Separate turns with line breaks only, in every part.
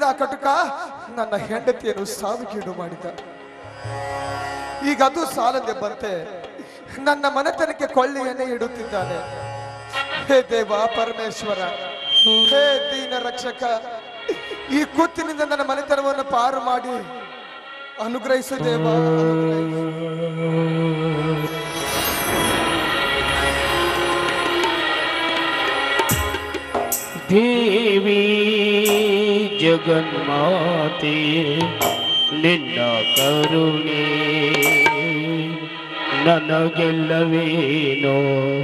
ಕಟುಕ ನನ್ನ ಹೆಂಡತಿಯನ್ನು ಸಾವಿಗೀಡು ಮಾಡಿದ ಈಗ ಅದು ಸಾಲದೆ ಬಂತೆ ನನ್ನ ಮನೆತನಕ್ಕೆ ಕೊಳ್ಳಿಯನ್ನೇ ಇಡುತ್ತಿದ್ದಾನೆ ಹೇ ದೇವ ಪರಮೇಶ್ವರ ಹೇ ದೀನ ರಕ್ಷಕ ಈ ಕೂತಿನಿಂದ ನನ್ನ ಮನೆತನವನ್ನು ಪಾರು ಮಾಡಿ ಅನುಗ್ರಹಿಸು ದೇವ ಅನುಗ್ರಹಿಸು.
ದೇವಿ ಜಗನ್ಮಾತೆ ನಿನ್ನ ಕರುಣೆ ನನಗೆಲ್ಲವೇನೋ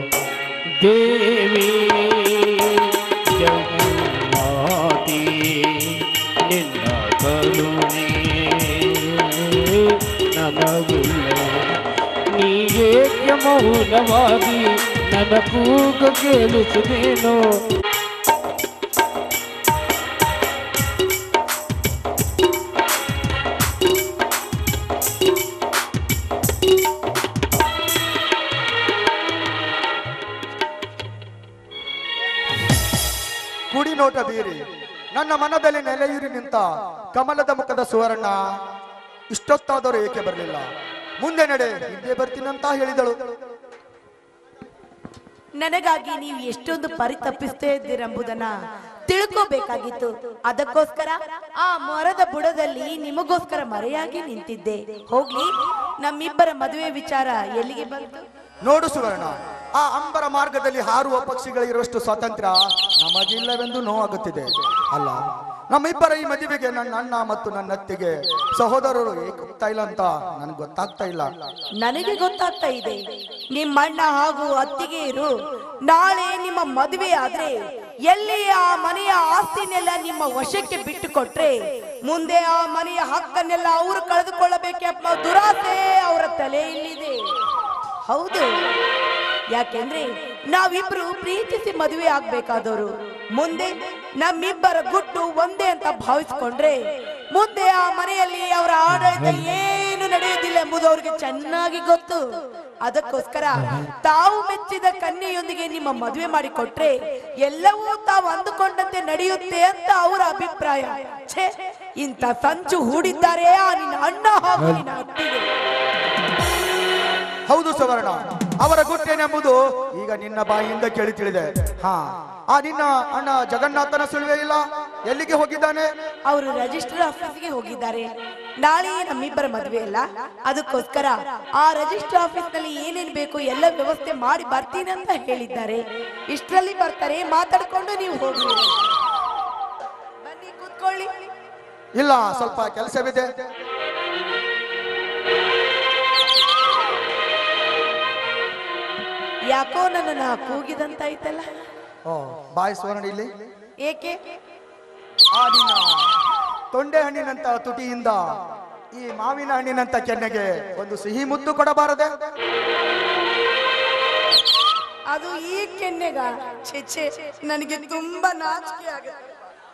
ದೇವಿ ಜಗನ್ಮಾತೆ ನಿನ್ನ ಕರುಣೆ ನನಗೆಲ್ಲ ನೀವೇಕೆ ಮೌನವಾಗಿ ನನ್ನ ಕೂಗ ಕೇಳಿಸುತ್ತೇನೋ
ಕುಡಿ ನೋಟ ಬೀರಿ ನನ್ನ ಮನದಲ್ಲಿ ನೆಲೆಯೂರಿ ನಿಂತ ಕಮಲದ ಮುಖದ ಸುವರ್ಣ ಇಷ್ಟೊತ್ತಾದರೂ ಏಕೆ ಬರಲಿಲ್ಲ ಮುಂದೆ ನಡೆ ಹಿಂದೆ ಬರ್ತೀನಂತ ಹೇಳಿದಳು
ನನಗಾಗಿ ನೀವು ಎಷ್ಟೊಂದು ಪರಿತಪ್ಪಿಸ್ತೇ ಇದ್ದೀರೆಂಬುದನ್ನ ತಿಳ್ಕೋಬೇಕಾಗಿತ್ತು ಅದಕ್ಕೋಸ್ಕರ ಆ ಮರದ ಬುಡದಲ್ಲಿ ನಿಮಗೋಸ್ಕರ ಮರೆಯಾಗಿ ನಿಂತಿದ್ದೆ ಹೋಗ್ಲಿ ನಮ್ಮಿಬ್ಬರ ಮದುವೆ ವಿಚಾರ ಎಲ್ಲಿಗೆ ಬಂತು
ನೋಡು ಸುವರ್ಣ ಆ ಅಂಬರ ಮಾರ್ಗದಲ್ಲಿ ಹಾರುವ ಪಕ್ಷಿಗಳಿರುವಷ್ಟು ಸ್ವಾತಂತ್ರ್ಯ ನಮಗಿಲ್ಲವೆಂದು ನೋವಾಗುತ್ತಿದೆ ಅಲ್ಲ ನಮ್ಮಿಬ್ಬರ ಈ ಮದುವೆಗೆ ನನ್ನ ಅಣ್ಣ ಮತ್ತು ನನ್ನ ಅತ್ತಿಗೆ ಸಹೋದರರು ಏಕೋಗ್ತಾ ಇಲ್ಲ ಅಂತ ನನಗೆ ಗೊತ್ತಾಗ್ತಾ ಇಲ್ಲ
ನನಗೆ ಗೊತ್ತಾಗ್ತಾ ಇದೆ ನಿಮ್ಮ ಅಣ್ಣ ಹಾಗೂ ಅತ್ತಿಗೆಯರು ನಾಳೆ ನಿಮ್ಮ ಮದುವೆ ಆದ್ರೆ ಎಲ್ಲಿ ಆ ಮನೆಯ ಆಸ್ತಿನೆಲ್ಲ ನಿಮ್ಮ ವಶಕ್ಕೆ ಬಿಟ್ಟು ಕೊಟ್ರೆ ಮುಂದೆ ಆ ಮನೆಯ ಹಕ್ಕನ್ನೆಲ್ಲ ಅವರು ಕಳೆದುಕೊಳ್ಳಬೇಕೆಂಬ ದುರಾಸೆ ಅವರ ತಲೆಯಲ್ಲಿದೆ ಹೌದು ಯಾಕೆಂದ್ರೆ ನಾವಿಬ್ರು ಪ್ರೀತಿಸಿ ಮದುವೆ ಆಗ್ಬೇಕಾದವರು ಮುಂದೆ ನಮ್ಮಿಬ್ಬರ ಗುಟ್ಟು ಒಂದೇ ಅಂತ ಭಾವಿಸ್ಕೊಂಡ್ರೆ ಮುಂದೆ ಆ ಮನೆಯಲ್ಲಿ ಅವರ ಆಡಳಿತ ಏನು ನಡೆಯುವುದಿಲ್ಲ ಎಂಬುದು ಅವ್ರಿಗೆ ಚೆನ್ನಾಗಿ ಗೊತ್ತು ಅದಕ್ಕೋಸ್ಕರ ತಾವು ಮೆಚ್ಚಿದ ಕನ್ಯೆಯೊಂದಿಗೆ ನಿಮ್ಮ ಮದುವೆ ಮಾಡಿಕೊಟ್ರೆ ಎಲ್ಲವೂ ತಾವು ಅಂದುಕೊಂಡಂತೆ ನಡೆಯುತ್ತೆ ಅಂತ ಅವರ ಅಭಿಪ್ರಾಯ ಛೇ ಇಂಥ ಸಂಚು ಹೂಡಿದ್ದಾರೆ ಆ ನಿನ್ನ ಅಣ್ಣ ಹಾಗೂ ನಿನ್ನ ಅತ್ತಿಗೆ
ಹೌದು ಸುವರ್ಣ ಅವರ ಗುಟ್ಟೇನೆಂಬುದು ಈಗ ನಿನ್ನ ಬಾಯಿಯಿಂದ ಕೇಳಿ ತಿಳಿದೆ ಹಾ ಆ ನಿನ್ನ ಅಣ್ಣ ಜಗನ್ನಾಥನ ಸುಳಿವೆ ಇಲ್ಲ ಎಲ್ಲಿಗೆ ಹೋಗಿದ್ದಾನೆ
ಅವರು ರಿಜಿಸ್ಟರ್ ಆಫೀಸ್ಗೆ ಹೋಗಿದ್ದಾರೆ ನಾಳೆ ನಮ್ಮಿಬ್ಬರ ಮದುವೆ ಅಲ್ಲ ಅದಕ್ಕೋಸ್ಕರ ಆ ರಿಜಿಸ್ಟರ್ ಆಫೀಸ್ ನಲ್ಲಿ ಏನೇನ್ ಬೇಕು ಎಲ್ಲ ವ್ಯವಸ್ಥೆ ಮಾಡಿ ಬರ್ತೀನಿ ಅಂತ ಹೇಳಿದ್ದಾರೆ ಇಷ್ಟರಲ್ಲಿ ಬರ್ತಾರೆ ಮಾತಾಡ್ಕೊಂಡು ನೀವು ಹೋಗಿ ಬನ್ನಿ ಕೂತ್ಕೊಳ್ಳಿ
ಇಲ್ಲ ಸ್ವಲ್ಪ ಕೆಲಸವಿದೆ
ಯಾಕೋ ನನ್ನನ್ನ ಕೂಗಿದಂತಾಯ್ತಲ್ಲ
ಓ ಬಾಯ್ ಸುವರ್ಣ ಇಲ್ಲಿ
ಏಕೆ
ಆ ನಿನ್ನ ತೊಂಡೆ ಹಣ್ಣಿನಂತ ತುಟಿಯಿಂದ ಈ ಮಾವಿನ ಹಣ್ಣಿನಂತ ಕೆನ್ನೆಗೆ ಒಂದು ಸಿಹಿ ಮುದ್ದು ಕೊಡಬಾರದೆ
ಅದು ಈ ಕೆನ್ನೆಗ ಛೆ ಛೆ ನನಗೆ ತುಂಬಾ ನಾಚಿಕೆ ಆಗುತ್ತೆ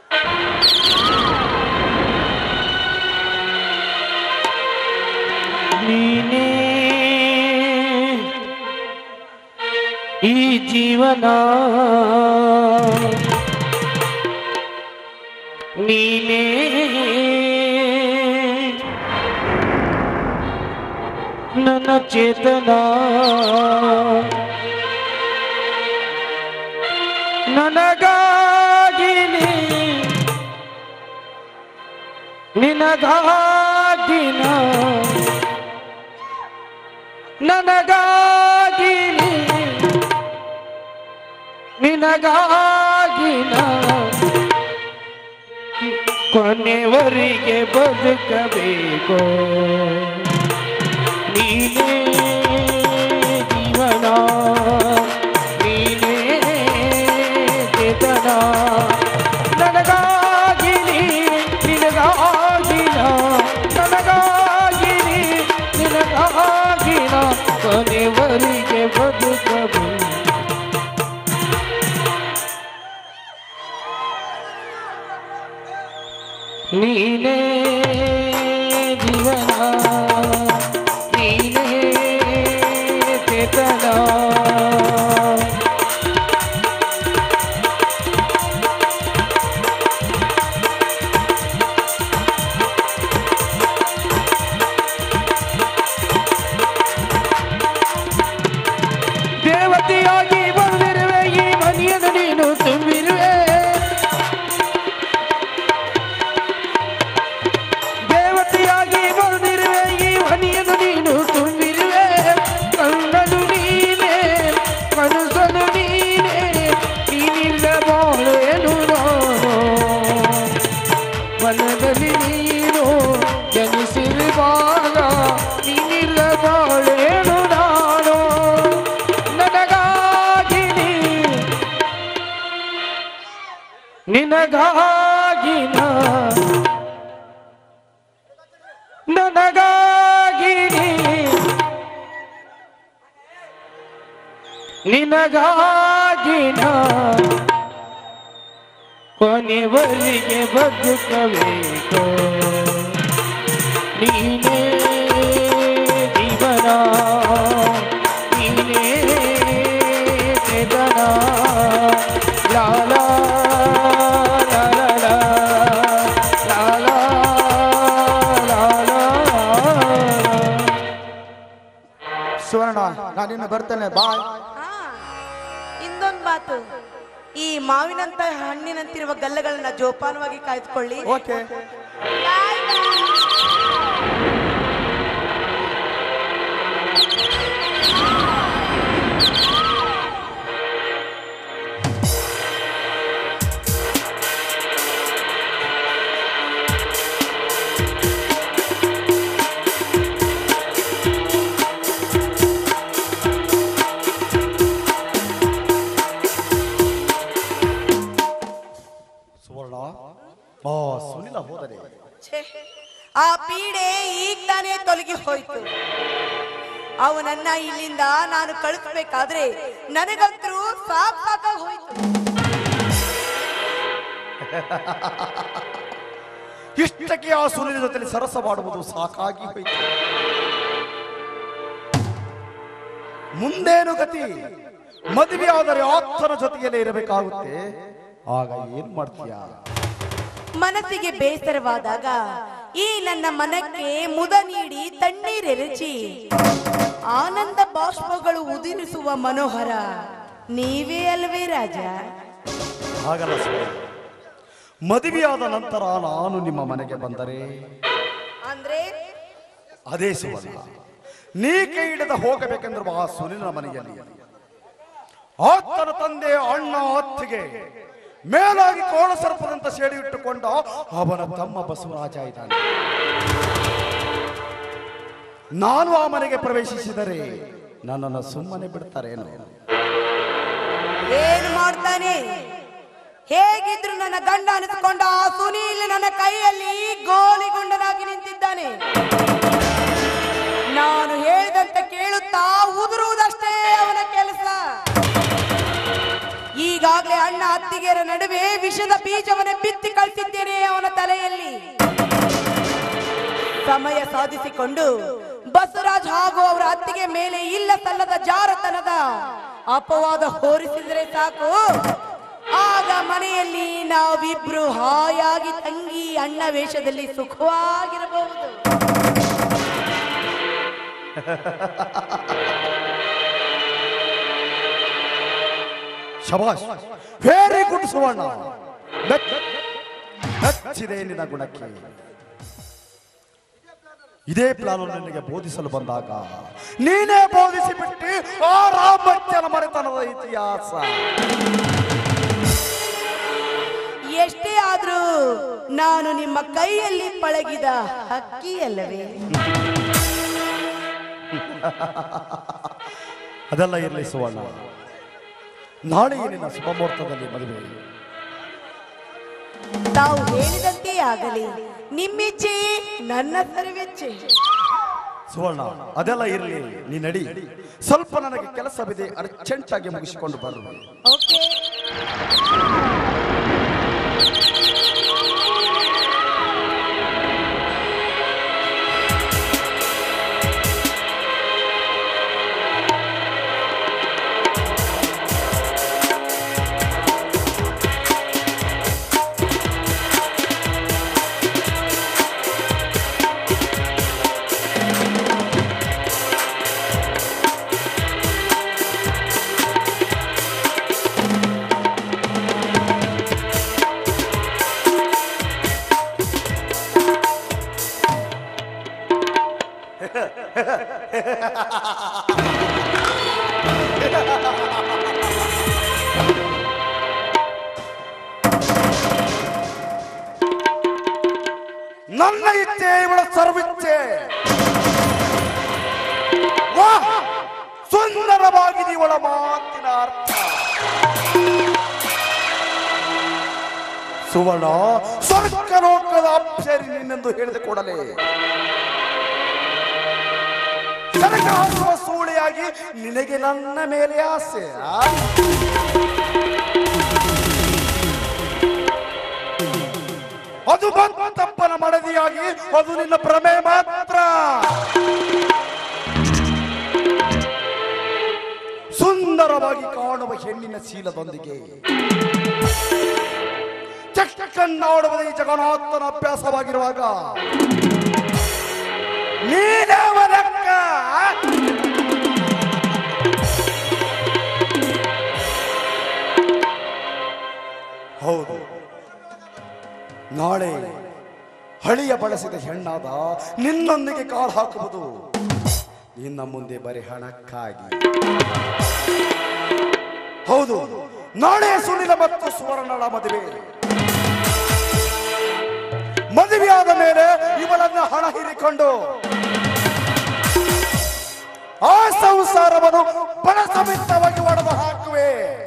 ನೀನೇ ಈ ಜೀವನ ನೀನೇ ನನ್ನ ಚೇತನ ನನಗಾಗಿ ನೀ ನಿನಗಾಗಿ ನಾ ನನಗಾಗಿ ನೀ, ನಿನಗಾಗಿ ನಾ ಕೊನೆವರೆಗೆ ಬದುಕಬೇಕು ನೀನೇ ಜೀವನ ನೀನೇ ಚೇತನ ನನಗಾಗಿ ನೀ, ನಿನಗಾಗಿ ನಾ ನನಗಾಗಿ ನೀ, ನಿನಗಾಗಿ ನಾ ಕೊನೆವರೆಗೆ ಬದುಕಬೇಕು ನೀನೇ ಜೀವನ ನೀನೇ ಚೇತನ ಮನದಲ್ಲಿ ನೀನು ಜನಿಸಿರುವಾಗ ನೀನಿರಬಾಳೇನು ನಾನು ನನಗಾಗಿ ನೀ ನಿನಗಾಗಿ ನಾ ನನಗಾಗಿ ನೀ ನಿನಗಾಗಿ ನಾ ಕೊನೆವರೆಗೆ ಬದುಕಬೇಕು ನೀನೇ ಜೀವನ ನೀನೇ ನಿಧನ ಲಾಲ ಲಾಲ ಲಾಲ ಲಾಲ
ಸುವರ್ಣ ನಾನಿನ್ನು ಬರ್ತೇನೆ ಬಾಯ್
ಹಾ ಇನ್ನೊಂದು ಮಾತು ಈ ಮಾವಿನಂತ ಹಣ್ಣಿನಂತಿರುವ ಗಲ್ಲಗಳನ್ನ ಜೋಪಾನವಾಗಿ ಕಾಯ್ದುಕೊಳ್ಳಿ
ಓಕೆ
ಬಾಯ್ ಬಾಯ್.
ಸುವರ್ಣ ಆ ಸುನಿಲ ಹೋದರೆ
ಛೇ, ಆ ಪೀಡೆ ಈಗ ತಾನೇ ತೊಲಗಿ ಹೋಯ್ತು ಅವನನ್ನ ಇಲ್ಲಿಂದ ನಾನು ಕಳಿಸ್ಬೇಕಾದ್ರೆ ನನಗಂತೂ ಸಾಕ್ ಸಾಕಾಗ್ ಹೋಯ್ತು
ಇಷ್ಟಕ್ಕೆ ಆ ಸುನಿಲ ಜೊತೆ ಸರಸ ಮಾಡುವುದು ಸಾಕಾಗಿ ಹೋಯಿತು ಮುಂದೇನು ಗತಿ ಮದುವೆ ಆದರೆ ಆಪ್ತನ ಜೊತೆಯಲ್ಲೇ ಇರಬೇಕಾಗುತ್ತೆ ಆಗ ಏನ್ ಮಾಡ್ತೀಯ
ಮನಸ್ಸಿಗೆ ಬೇಸರವಾದಾಗ ಈ ನನ್ನ ಮನಕ್ಕೆ ಮುದ ನೀಡಿ ತಣ್ಣೀರೆರಚಿ ಆನಂದ ಬಾಷ್ಪಗಳು ಉದಿರಿಸುವ ಮನೋಹರ ನೀವೇ ಅಲ್ವೇ ರಾಜ
ಹಾಗಲ್ಲ ಸುವರ್ಣ ಮದುವೆಯಾದ ನಂತರ ನಾನು ನಿಮ್ಮ ಮನೆಗೆ ಬಂದರೆ
ಅಂದ್ರೆ
ಅದೇ ಸುವರ್ಣ ನೀ ಕೈ ಹಿಡಿದ ಹೋಗಬೇಕೆಂದಿರುವ ಆ ಸುನಿಲನ ಮನೆಯಲ್ಲಿ ಆತನ ತಂದೆ ಅಣ್ಣ ಅತ್ತಿಗೆ ಮೇಲಾಗಿ ಕೋಣ ಸರ್ಪದಂತ ಸೇಡಿ ಇಟ್ಟುಕೊಂಡ ಅವನ ತಮ್ಮ ಬಸವರಾಜ ಇದ್ದಾನೆ ನಾನು ಆ ಮನೆಗೆ ಪ್ರವೇಶಿಸಿದರೆ ನನ್ನನ್ನು ಸುಮ್ಮನೆ ಬಿಡ್ತಾರೇನು
ಏನು ಮಾಡ್ತಾನೆ ಹೇಗಿದ್ರು ನನ್ನ ಗಂಡ ಅನಿಸಿಕೊಂಡ ಆ ಸುನೀಲ್ ನನ್ನ ಕೈಯಲ್ಲಿ ಗೋಲಿಗುಂಡನಾಗಿ ನಿಂತಿದ್ದಾನೆ ನಾನು ಹೇಳಿದಂತೆ ಕೇಳುತ್ತಾ ಉದುರುವುದಷ್ಟೇ ಅವನ ಕೆಲಸ ಈಗಾಗಲೇ ಅಣ್ಣ ಅತ್ತಿಗೆಯರ ನಡುವೆ ವಿಷದ ಬೀಜವನ್ನ ಬಿತ್ತಿ ಕಳಿಸಿದ್ದೇನೆ ಅವನ ತಲೆಯಲ್ಲಿ ಸಮಯ ಸಾಧಿಸಿಕೊಂಡು ಬಸವರಾಜ್ ಹಾಗೂ ಅವರ ಅತ್ತಿಗೆ ಮೇಲೆ ಇಲ್ಲ ಸಲ್ಲದ ಜಾರತನದ ಅಪವಾದ ಹೋರಿಸಿದ್ರೆ ಸಾಕು ಆಗ ಮನೆಯಲ್ಲಿ ನಾವಿಬ್ರು ಹಾಯಾಗಿ ತಂಗಿ ಅಣ್ಣ ವೇಷದಲ್ಲಿ ಸುಖವಾಗಿರಬಹುದು
ಶಬಾಷ್ ವೆರಿ ಗುಡ್ ಸುವರ್ಣ ಮೆಚ್- ಮೆಚ್ಚಿದೆ ನಿನ್ನ ಗುಣಕ್ಕೆ ಇದೇ ಪ್ಲಾನ್ ನಿನಗೆ ಬೋಧಿಸಲು ಬಂದಾಗ ನೀನೇ ಬೋಧಿಸಿಬಿಟ್ಟು ಆ ರಾಮತ್ಯನ ಮನೆತನದ ಇತಿಹಾಸ
ಎಷ್ಟೇ ಆದ್ರೂ ನಾನು ನಿಮ್ಮ ಕೈಯಲ್ಲಿ ಪಳಗಿದ ಹಕ್ಕಿ ಅಲ್ಲವೇ
ಅದೆಲ್ಲ ಇರಲಿ ಸುವರ್ಣ ನಾಳೆ ನಿನ್ನ ಶುಭ ಮುಹೂರ್ತದಲ್ಲಿ ಮದುವೆ
ತಾವು ಹೇಳಿದಂತೆ ಆಗಲಿ ನಿಮ್ಮಿಚ್ಛೆ ನನ್ನ ಸರ್ವೆಚ್ಛೆ
ಸುವರ್ಣ ಅದೆಲ್ಲ ಇರಲಿ ನೀ ನಡಿ ಸ್ವಲ್ಪ ನನಗೆ ಕೆಲಸವಿದೆ ಅರ್ಜೆಂಟ್ ಆಗಿ ಮುಗಿಸಿಕೊಂಡು ಬರುವೆ
ಓಕೆ
ನನ್ನ ಇಚ್ಛೆ ಇವಳ ಸರ್ವಿಚ್ಛೆ ವಾಹ್! ಸುಂದರವಾಗಿದೆ ಇವಳ ಮಾತಿನ ಅರ್ಥ ಸುವರ್ಣ ಸ್ವರ್ಗ ಲೋಕದ ಅಪ್ಸರಿ ನಿನ್ನೆಂದು ಹೇಳಿದ ಕೂಡಲೇ ಸರಕ ಹಾಕುವ ಸೂಳೆಯಾಗಿ ನಿನಗೆ ನನ್ನ ಮೇಲೆ ಆಸೆ ಆ? ಅದು ತಪ್ಪನ ಮಡದಿಯಾಗಿ ಅದು ನಿನ್ನ ಭ್ರಮೆ ಮಾತ್ರ ಸುಂದರವಾಗಿ ಕಾಣುವ ಹೆಣ್ಣಿನ ಶೀಲದೊಂದಿಗೆ ಚಕ್ಕನ್ನಾಡುವುದೇ ಈ ಜಗನ್ನಾಥನ ಅಭ್ಯಾಸವಾಗಿರುವಾಗ ನೀನವ ಲೆಕ್ಕ ಹೌದು ನಾಳೆ ಹಳಿಯ ಬಳಸಿದ ಹೆಣ್ಣಾದ ನಿನ್ನೊಂದಿಗೆ ಕಾಲು ಹಾಕುವುದು ಇನ್ನ ಮುಂದೆ ಬರೀ ಹಣಕ್ಕಾಗಿ ಹೌದು ನಾಳೆ ಸುನಿಲ ಮತ್ತು ಸುವರ್ಣಳ ಮದುವೆ ಮದುವೆಯಾದ ಮೇಲೆ ಇವಳನ್ನ ಹಣ ಹೀರಿಕೊಂಡು ಆ ಸಂಸಾರವನ್ನು ಬಣ ಸಮೇತವಾಗಿ ಒಡೆದು ಹಾಕುವೆ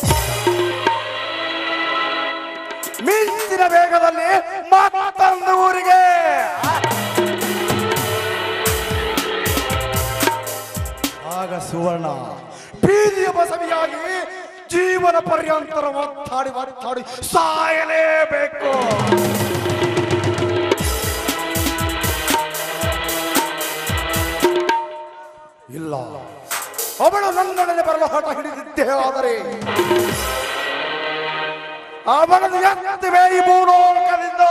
ಮಿಂಚಿನ ವೇಗದಲ್ಲಿ ಮತ್ತೊಂದು ಊರಿಗೆ ಆಗ ಸುವರ್ಣ ಬೀದಿಯ ಬಸವಿಯಾಗಿ ಜೀವನ ಪರ್ಯಂತರ ಒತ್ತಾಡಿ ಒತ್ತಾಡಿ ಸಾಯಲೇಬೇಕು ಇಲ್ಲ ಅವಳು ನನ್ನೊಡನೆ ಬರಲು ಹಠ ಹಿಡಿದಿದ್ದೇ ಆದರೆ ಅವನನ್ನು ಎತ್ತುವೆ ಈ ಭೂಲೋಕದಿಂದ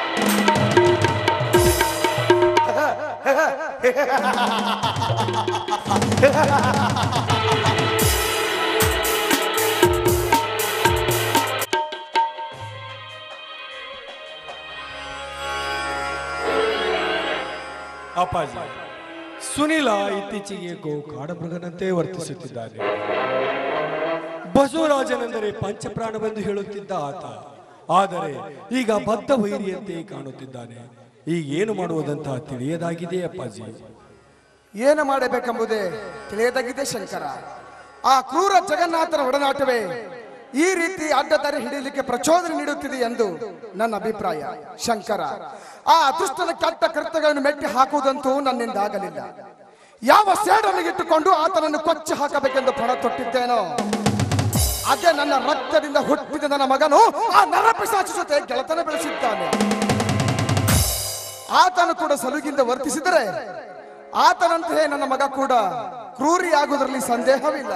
ಅಪ್ಪಾಜಿ ಸುನಿಲ ಇತ್ತೀಚೆಗೆ ಗೋ ಕಾಡಮೃಗನಂತೆ ವರ್ತಿಸುತ್ತಿದ್ದಾನೆ ಬಸವರಾಜನೆಂದರೆ ಪಂಚಪ್ರಾಣವೆಂದು ಹೇಳುತ್ತಿದ್ದ ಆತ ಆದರೆ ಈಗ ಬದ್ಧ ವೈರಿಯಂತೆ ಕಾಣುತ್ತಿದ್ದಾನೆ ಈಗ ಏನು ಮಾಡುವುದಂತ ತಿಳಿಯದಾಗಿದೆ ಅಪ್ಪಾಜಿ
ಏನು ಮಾಡಬೇಕೆಂಬುದೇ ತಿಳಿಯದಾಗಿದೆ ಶಂಕರ ಆ ಕ್ರೂರ ಜಗನ್ನಾಥನ ಒಡನಾಟವೇ ಈ ರೀತಿ ಅಡ್ಡದಾರಿ ಹಿಡಿಯಲಿಕ್ಕೆ ಪ್ರಚೋದನೆ ನೀಡುತ್ತಿದೆ ಎಂದು ನನ್ನ ಅಭಿಪ್ರಾಯ ಶಂಕರ ಆ ಅದೃಷ್ಟದ ಕೆಟ್ಟ ಕೃತ್ಯಗಳನ್ನು ಮೆಟ್ಟಿ ಹಾಕುವುದಂತೂ ನನ್ನಿಂದ ಆಗಲಿಲ್ಲ ಯಾವ ಸೇಡನ್ನು ಇಟ್ಟುಕೊಂಡು ಆತನನ್ನು ಕೊಚ್ಚಿ ಹಾಕಬೇಕೆಂದು ಪಣ ತೊಟ್ಟಿದ್ದೇನೋ ಅದೇ ನನ್ನ ರಕ್ತದಿಂದ ಹುಟ್ಟಿದ ನನ್ನ ಮಗನು ಆ ನರಪಿಶಾಚಿ ಜೊತೆ ಗೆಳತನ ಬೆಳೆಸಿದ್ದಾನೆ ಆತನು ಕೂಡ ಸಲುಗಿಂದ ವರ್ತಿಸಿದರೆ ಆತನಂತೆಯೇ ನನ್ನ ಮಗ ಕೂಡ ಕ್ರೂರಿಯಾಗುವುದರಲ್ಲಿ ಸಂದೇಹವಿಲ್ಲ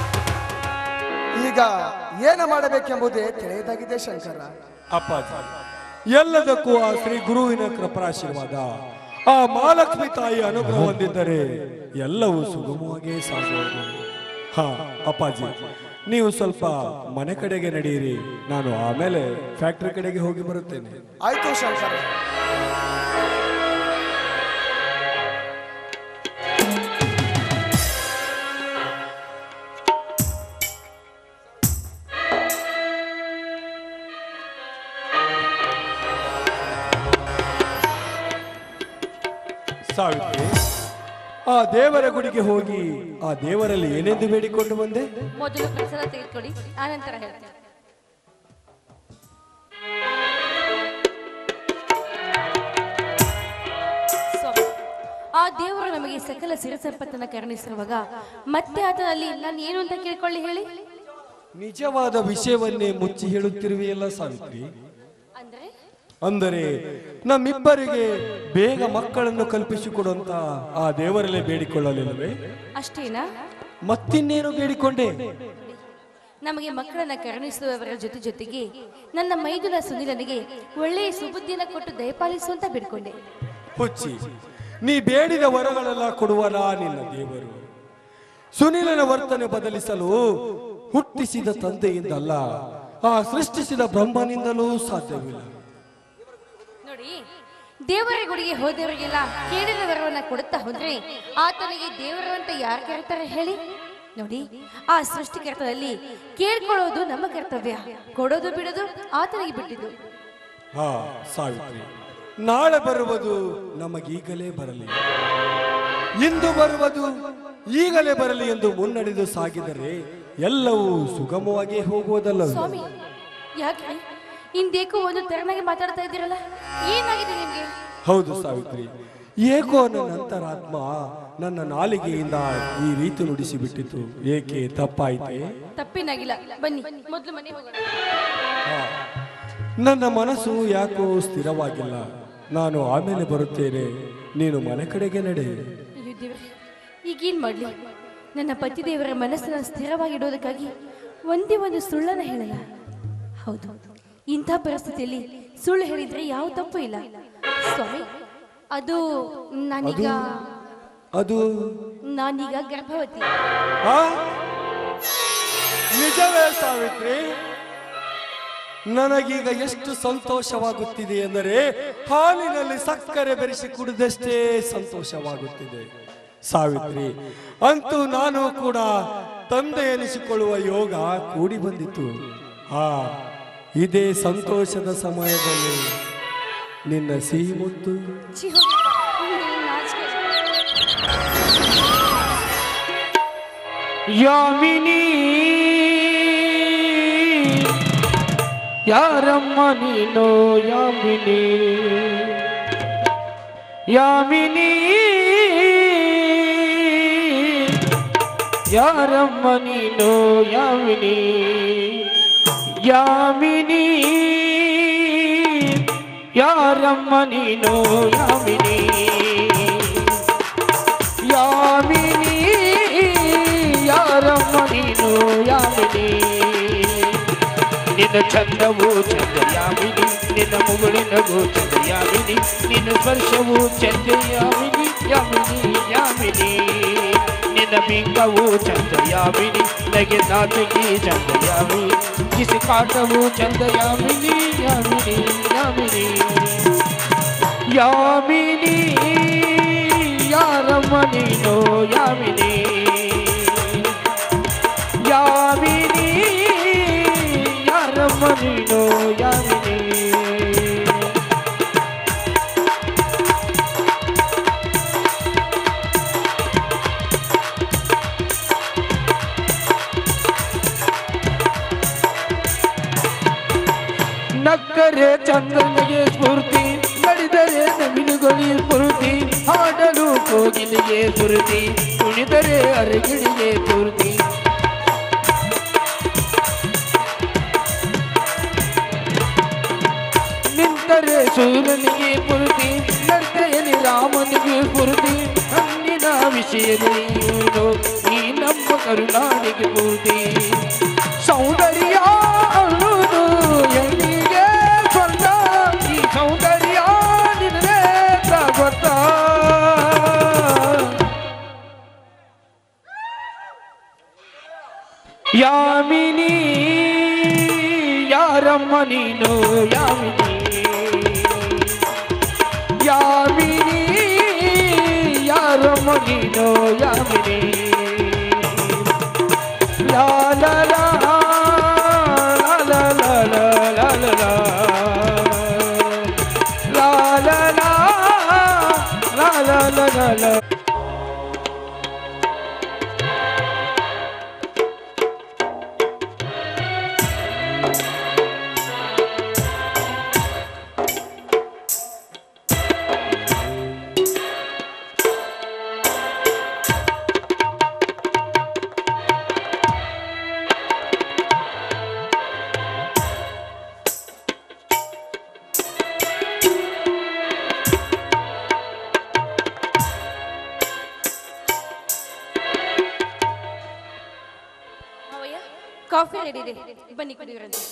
ಈಗ ಏನು ಮಾಡಬೇಕೆಂಬುದೇ ತಿಳಿಯದಾಗಿದೆ ಶಂಕರ
ಅಪ್ಪಾಜಿ ಎಲ್ಲದಕ್ಕೂ ಆ ಶ್ರೀ ಗುರುವಿನ ಕೃಪಾಶೀರ್ವಾದ ಆ ಮಹಾಲಕ್ಷ್ಮಿ ತಾಯಿ ಅನುಗ್ರಹ ಹೊಂದಿದ್ದರೆ ಎಲ್ಲವೂ ಸುಗಮವಾಗಿ ಸಾಗುವುದು ಹಾ ಅಪ್ಪಾಜಿ ನೀವು ಸ್ವಲ್ಪ ಮನೆ ಕಡೆಗೆ ನಡೆಯಿರಿ ನಾನು ಆಮೇಲೆ ಫ್ಯಾಕ್ಟರಿ ಕಡೆಗೆ ಹೋಗಿ ಬರುತ್ತೇನೆ
ಆಯ್ತು ಶಂಕರ
ಸಾವಿತ್ರಿ ಆ ದೇವರ ಗುಡಿಗೆ ಹೋಗಿ ಆ ದೇವರಲ್ಲಿ ಏನೆಂದು ಬೇಡಿಕೊಂಡು ಬಂದೆ
ಮೊದಲು ಪ್ರಸಾದ ತೆಗೆದುಕೊಳ್ಳಿ ಆನಂತರ ಹೇಳ್ತೇನೆ ಸ್ವಾಮಿ, ಆ ದೇವರು ನಮಗೆ ಸಕಲ ಸಿರ ಸಂಪತ್ತನ್ನ ಕರುಣಿಸಿರುವಾಗ ಮತ್ತೆ ಆತನಲ್ಲಿ ನಾನು ಏನು ಅಂತ ಕೇಳ್ಕೊಳ್ಳಿ ಹೇಳಿ
ನಿಜವಾದ ವಿಷಯವನ್ನೇ ಮುಚ್ಚಿ ಹೇಳುತ್ತಿರುವೆಯಲ್ಲ ಸಾವಿತ್ರಿ
ಅಂದ್ರೆ
ಅಂದರೆ ನಮ್ಮಿಬ್ಬರಿಗೆ ಬೇಗ ಮಕ್ಕಳನ್ನು ಕಲ್ಪಿಸಿಕೊಡುವಂತ ಆ ದೇವರಲ್ಲೇ ಬೇಡಿಕೊಳ್ಳಲಿಲ್ಲವೇ
ಅಷ್ಟೇನಾ
ಮತ್ತಿನ್ನೇನು ಬೇಡಿಕೊಂಡೆ
ನಮಗೆ ಮಕ್ಕಳನ್ನ ಕರುಣಿಸುವವರ ಜೊತೆ ಜೊತೆಗೆ ನನ್ನ ಮೈದುನ ಸುನಿಲನಿಗೆ ಒಳ್ಳೆಯ ಸುಬುದ್ಧಿಯನ್ನ ಕೊಟ್ಟು ದಯಪಾಲಿಸುವಂತ ಬೇಡ್ಕೊಂಡೆ
ಹುಚ್ಚಿ ನೀ ಬೇಡಿದ ವರಗಳೆಲ್ಲ ಕೊಡುವಲ್ಲ ನಿನ್ನ ದೇವರು ಸುನಿಲನ ವರ್ತನೆ ಬದಲಿಸಲು ಹುಟ್ಟಿಸಿದ ತಂದೆಯಿಂದಲ್ಲ ಆ ಸೃಷ್ಟಿಸಿದ ಬ್ರಹ್ಮನಿಂದಲೂ ಸಾಧ್ಯವಿಲ್ಲ
ನೋಡಿ ದೇವರ ಗುಡಿಗೆ ಹೋದವರಿಗೆಲ್ಲ ಕೇಳಿದ ವರವನ್ನ ಕೊಡುತ್ತಾ ಹೋದ್ರೆ ಆತನಿಗೆ ದೇವರು ಅಂತ ಯಾರು ಕರೀತಾರೆ ಹೇಳಿ ನೋಡಿ ಆ ಸೃಷ್ಟಿಕರ್ತನಲ್ಲಿ ಕೇಳ್ಕೊಳ್ಳೋದು ನಮ್ಮ ಕರ್ತವ್ಯ ಕೊಡೋದು ಬಿಡೋದು ಆತನಿಗೆ ಬಿಟ್ಟಿದ್ದು
ಹಾ ಸಾವಿತ್ರಿ ನಾಳೆ ಬರುವುದು ನಮಗೀಗಲೇ ಬರಲಿ ಇಂದು ಬರುವುದು ಈಗಲೇ ಬರಲಿ ಎಂದು ಮುನ್ನಡೆದು ಸಾಗಿದರೆ ಎಲ್ಲವೂ ಸುಗಮವಾಗಿ ಹೋಗುವುದಲ್ಲವೇ
ಸ್ವಾಮಿ ಯಾಕೆ ಇಂದೇಕೋ ಒಂದು ತೆರನಾಗಿ ಮಾತಾಡ್ತಾ ಇದ್ದೀರಲ್ಲ ಏನಾಗಿದೆ ನಿಮ್ಗೆ
ಹೌದು ಸಾವಿತ್ರಿ ಏಕೋ ನನ್ನ ಅಂತರಾತ್ಮ ನನ್ನ ನಾಲಿಗೆಯಿಂದ ಈ ರೀತಿ ನುಡಿಸಿ ಬಿಟ್ಟಿತು ಏಕೆ ತಪ್ಪಾಯಿತೆ
ತಪ್ಪೇನಾಗಿಲ್ಲ ಬನ್ನಿ ಮೊದಲು ಮನೆ ಹೋಗೋಣ
ಆ, ನನ್ನ ಮನಸ್ಸು ಯಾಕೋ ಸ್ಥಿರವಾಗಿಲ್ಲ ನಾನು ಆಮೇಲೆ ಬರುತ್ತೇನೆ ನೀನು ಮನೆ ಕಡೆಗೆ ನಡೆ
ಅಯ್ಯೋ ದೇವ್ರೆ ಈಗೇನ್ ಮಾಡ್ಲಿ ನನ್ನ ಪತಿ ದೇವರ ಮನಸ್ಸನ್ನ ಸ್ಥಿರವಾಗಿಡೋದಕ್ಕಾಗಿ ಒಂದೇ ಒಂದು ಸುಳ್ಳನ್ನ ಹೇಳಲ್ಲ ಹೌದು ಇಂಥ ಪರಿಸ್ಥಿತಿಯಲ್ಲಿ ಸುಳ್ಳು ಹೇಳಿದ್ರೆ ಯಾವ ತಪ್ಪು ಇಲ್ಲ ಸ್ವಾಮಿ ಅದು ನಾನೀಗ
ಅದು
ನಾನೀಗ ಗರ್ಭವತಿ
ಆ? ನಿಜವೇ ಸಾವಿತ್ರಿ ನನಗೀಗ ಎಷ್ಟು ಸಂತೋಷವಾಗುತ್ತಿದೆ ಎಂದರೆ ಹಾಲಿನಲ್ಲಿ ಸಕ್ಕರೆ ಬೆರೆಸಿ ಕುಡಿದಷ್ಟೇ ಸಂತೋಷವಾಗುತ್ತಿದೆ ಸಾವಿತ್ರಿ ಅಂತೂ ನಾನು ಕೂಡ ತಂದೆ ಎನಿಸಿಕೊಳ್ಳುವ ಯೋಗ ಕೂಡಿ ಬಂದಿತು ಆ ಇದೇ ಸಂತೋಷದ ಸಮಯದಲ್ಲಿ ನಿನ್ನ ಸಿಹಿ ಮುತ್ತು
ಛೀ, ಹೋಗಪ್ಪ. ನೀನ್ ನಾಚಿಕೆ.
ಯಾಮಿನಿ ಯಾರಮ್ಮ ನೀನು ಯಾಮಿನಿ ಯಾಮಿನಿ ಯಾರಮ್ಮ ನೀನು ಯಾಮಿನಿ ಯಾಮಿನಿ ಯಾರಮ್ಮ ನೀನು ಯಾಮಿನಿ ಯಾಮಿನಿ ಯಾರಮ್ಮ ನೀನು ಯಾಮಿನಿ ನಿನ್ನ ಚಂದವು ಚಂದ ಯಾಮಿನಿ ನಿನ್ನ ಮುಗುಳಿನಗೂ ಚಂದ ಯಾಮಿನಿ ನಿನ್ನ ಸ್ಪರ್ಶವು ಚಂದ ಯಾಮಿನಿ ಯಾಮಿನಿ ಯಾಮಿನಿ ನಿನ್ನ ಬಿಂಕವು ಚಂದ ಯಾಮಿನಿ ನಗೆ ನಾಟಕಿ ಚಂದ ಯಾಮಿನಿ ಕಿಸಿ ಕಾಟವು ಚಂದ ಯಾಮಿನಿ ಯಾಮಿನಿ ಯಾಮಿನಿ ಯಾಮಿನಿ ಯಾರಮ್ಮ ನೀನು ಯಾಮಿನಿ ಯಾಮಿನಿ ಯಾರಮ್ಮ ನೀನು ಯಾಮಿನಿ ನಕ್ಕರೆ ಚಂದ್ರನಿಗೆ ಸ್ಫೂರ್ತಿ ನಡೆದರೆ ನವಿಲುಗಳಿ ಸ್ಫೂರ್ತಿ ಹಾಡಲು ಕೋಗಿಲಿಗೆ ಸ್ಫೂರ್ತಿ ಕುಣಿದರೆ ಅರಗಿಳಿಗೆ ಸ್ಫೂರ್ತಿ ನಿಂತರೆ ಸೂರ್ಯನಿಗೆ ಸ್ಫೂರ್ತಿ ನರ್ತಯಲಿ ರಾಮನಿಗೆ ಸ್ಫೂರ್ತಿ ಹಣ್ಣಿನ ವಿಷಯದಲ್ಲಿ ಇವನು ಈ ನಮ್ಮ ಕರುನಾಡಿಗೆ ಸ್ಫೂರ್ತಿ ಸೌಂದರ್ಯ ಅನ್ನುವುದು ಹೆಣ್ಣಿಗೆ ಸ್ವಂತ ಈ ಸೌಂದರ್ಯ ನಿನಗೆ ಗೊತ್ತಾ ಯಾಮಿನಿ ಯಾರಮ್ಮ ನೀನು ಯಾಮಿನಿ ಯಾಮಿನಿ ಯಾರಮ್ಮ ನೀನು ಯಾಮಿನಿ ಲಾ ಲಾ ಲಾ ಲಾ ಲಾ ಲಾ ಲಾ ಲಾ ಲಾ ಲಾ. ಲಾ ಲಾ ಲಾ ಲಾ ಲಾ ಲಾ ಲಾ ಲಾ.
ಮಾವಯ್ಯ ಕಾಫಿ ರೆಡಿ ಇದೆ ಬನ್ನಿ ಕುಡಿಯೋರಂತೆ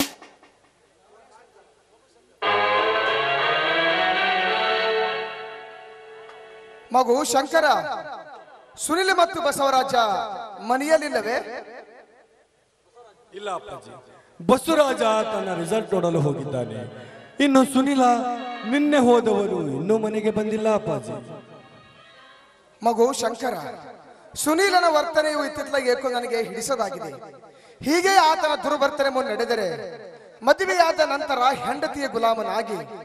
ಮಗು ಶಂಕರ ಸುನಿಲ್ ಮತ್ತು ಬಸವರಾಜ ಮನೆಯಲ್ಲಿಲ್ಲವೇ
ಇಲ್ಲ ಅಪ್ಪಾಜಿ ಬಸವರಾಜ ತನ್ನ ರಿಸಲ್ಟ್ ನೋಡಲು ಹೋಗಿದ್ದಾನೆ ಇನ್ನು ಸುನಿಲ ನಿನ್ನೆ ಹೋದವರು ಇನ್ನೂ ಮನೆಗೆ ಬಂದಿಲ್ಲ ಅಪ್ಪಾಜಿ
ಮಗು ಶಂಕರ ಸುನೀಲನ ವರ್ತನೆಯು ಇತ್ತಿತ್ತಲಾಗಿ ಏಕೋ ನನಗೆ ಹಿಡಿಸೋದಾಗಿದೆ ಹೀಗೆ ಆತನ ದುರ್ವರ್ತನೆ ಮುನ್ ನಡೆದರೆ ಮದುವೆಯಾದ ನಂತರ ಹೆಂಡತಿಯ ಗುಲಾಮನಾಗಿ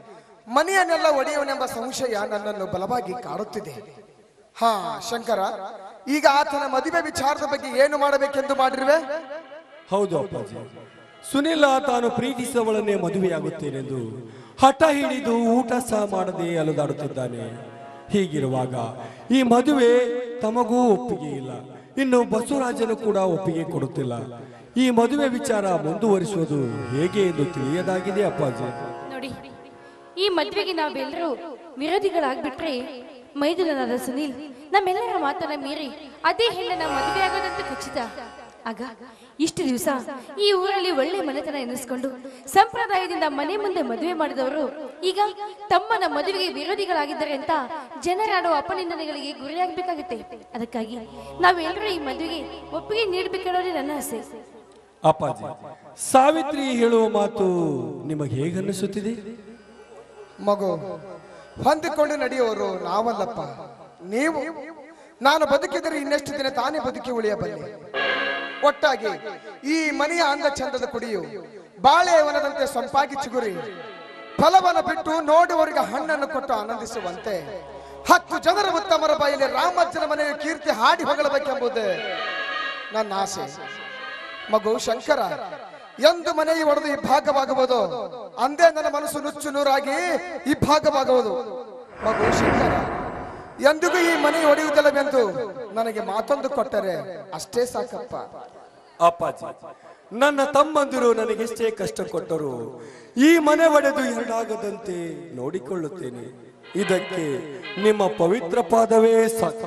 ಮನೆಯನ್ನೆಲ್ಲ ಒಡೆಯುವನೆಂಬ ಸಂಶಯ ನನ್ನನ್ನು ಬಲವಾಗಿ ಕಾಡುತ್ತಿದೆ ಹಾ ಶಂಕರ ಈಗ ಆತನ ಮದುವೆ ವಿಚಾರದ ಬಗ್ಗೆ ಏನು ಮಾಡಬೇಕೆಂದು ಮಾಡಿರುವೆ
ಹೌದು ಅಪ್ಪಾಜಿ ಸುನಿಲ ತಾನು ಪ್ರೀತಿಸುವವಳನ್ನೇ ಮದುವೆಯಾಗುತ್ತೇನೆಂದು ಹಠ ಹಿಡಿದು ಊಟ ಸಹ ಮಾಡದೆ ಅಲುದಾಡುತ್ತಿದ್ದಾನೆ ಹೀಗಿರುವಾಗ ಈ ಮದುವೆ ತಮಗೂ ಒಪ್ಪಿಗೆ ಇಲ್ಲ ಇನ್ನು ಬಸವರಾಜನು ಕೂಡ ಒಪ್ಪಿಗೆ ಕೊಡುತ್ತಿಲ್ಲ ಈ ಮದುವೆ ವಿಚಾರ ಮುಂದುವರಿಸುವುದು ಹೇಗೆ ಎಂದು ತಿಳಿಯದಾಗಿದೆ ಅಪ್ಪಾಜಿ
ನೋಡಿ ಈ ಮದ್ವೆಗೆ ನಾವೆಲ್ಲರೂ ವಿರೋಧಿಗಳಾಗ್ಬಿಟ್ರೆ ಮೈದುನನಾದ ಸುನೀಲ್ ನಮ್ಮೆಲ್ಲರ ಮಾತನ್ನ ಮೀರಿ ಅದೇ ಹೆಣ್ಣನ್ನ ಮದುವೆ ಆಗೋದಂತ ಖಚಿತ ಆಗ ಇಷ್ಟು ದಿವಸ ಈ ಊರಲ್ಲಿ ಒಳ್ಳೆ ಮನೆತನ ಎನಿಸ್ಕೊಂಡು ಸಂಪ್ರದಾಯದಿಂದ ಮನೆ ಮುಂದೆ ಮದುವೆ ಮಾಡಿದವರು ಈಗ ತಮ್ಮನ ಮದುವೆಗೆ ವಿರೋಧಿಗಳಾಗಿದ್ದಾರೆ ಅಂತ ಜನರಾಡುವ ಅಪನಿಂದನೆಗಳಿಗೆ ಗುರಿಯಾಗಬೇಕಾಗುತ್ತೆ ಅದಕ್ಕಾಗಿ ನಾವೆಲ್ಲರೂ ಈ ಮದುವೆಗೆ ಒಪ್ಪಿಗೆ ನೀಡಬೇಕೆನ್ನೋದೇ ನನ್ನ ಆಸೆ
ಅಪ್ಪಾಜಿ ಸಾವಿತ್ರಿ ಹೇಳುವ ಮಾತು ನಿಮಗೆ ಹೇಗನ್ನಿಸುತ್ತಿದೆ
ಮಗು ಹೊಂದಿಕೊಂಡು ನಡೆಯುವವರು ನಾವಲ್ಲಪ್ಪ ನೀವು ನಾನು ಬದುಕಿದರೆ ಇನ್ನೆಷ್ಟು ದಿನ ತಾನೇ ಬದುಕಿ ಉಳಿಯಬಲ್ಲೆ ಒಟ್ಟಾಗಿ ಈ ಮನೆಯ ಅಂದ ಚಂದದ ಕುಡಿಯು ಬಾಳೆವನದಂತೆ ಸೊಂಪಾಗಿ ಚಿಗುರಿ ಫಲವನ್ನು ಬಿಟ್ಟು ನೋಡುವವರಿಗೆ ಹಣ್ಣನ್ನು ಕೊಟ್ಟು ಆನಂದಿಸುವಂತೆ ಹತ್ತು ಜನರ ಉತ್ತಮರ ಬಾಯಲ್ಲಿ ರಾಮಜ್ಜನ ಮನೆಯ ಕೀರ್ತಿ ಹಾಡಿ ಹೊಗಳಬೇಕೆಂಬುದೇ ನನ್ನ ಆಸೆ ಮಗು ಶಂಕರ ಎಂದು ಮನೆ ಒಡೆದು ಇಬ್ಬಾಗವಾಗುವುದು ಅಂದೇ ನನ್ನ ಮನಸ್ಸು ನುಚ್ಚು ನೂರಾಗಿ ಇಬ್ಬಾಗವಾಗುವುದು ಮಗು ಶಂಕರ ಎಂದಿಗೂ ಈ ಮನೆ ಒಡೆಯುವುದಿಲ್ಲವೆಂದು ನನಗೆ ಮಾತೊಂದು ಕೊಟ್ಟರೆ ಅಷ್ಟೇ ಸಾಕಪ್ಪ
ಅಪ್ಪಾಜಿ ನನ್ನ ತಮ್ಮಂದಿರು ನನಗೆಷ್ಟೇ ಕಷ್ಟ ಕೊಟ್ಟರು ಈ ಮನೆ ಒಡೆದು ಎರಡಾಗದಂತೆ ನೋಡಿಕೊಳ್ಳುತ್ತೇನೆ ಇದಕ್ಕೆ ನಿಮ್ಮ ಪವಿತ್ರ ಪಾದವೇ ಸಾಕು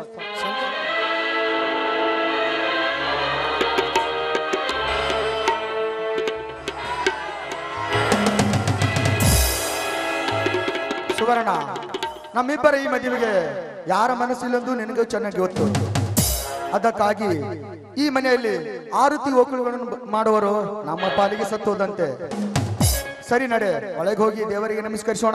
ಸುವರ್ಣ ನಮ್ಮಿಬ್ಬರ ಈ ಮದುವೆಗೆ ಯಾರ ಮನಸ್ಸಿಲ್ಲಂದು ನಿನಗೂ ಚೆನ್ನಾಗಿ ಗೊತ್ತು ಅದಕ್ಕಾಗಿ ಈ ಮನೆಯಲ್ಲಿ ಆರುತಿ ಓಕಳುಗಳನ್ನು ಬ- ಮಾಡುವರು ನಮ್ಮ ಪಾಲಿಗೆ ಸತ್ತೋದಂತೆ ಸರಿ ನಡೆ ಒಳಗೆ ಹೋಗಿ ದೇವರಿಗೆ ನಮಸ್ಕರಿಸೋಣ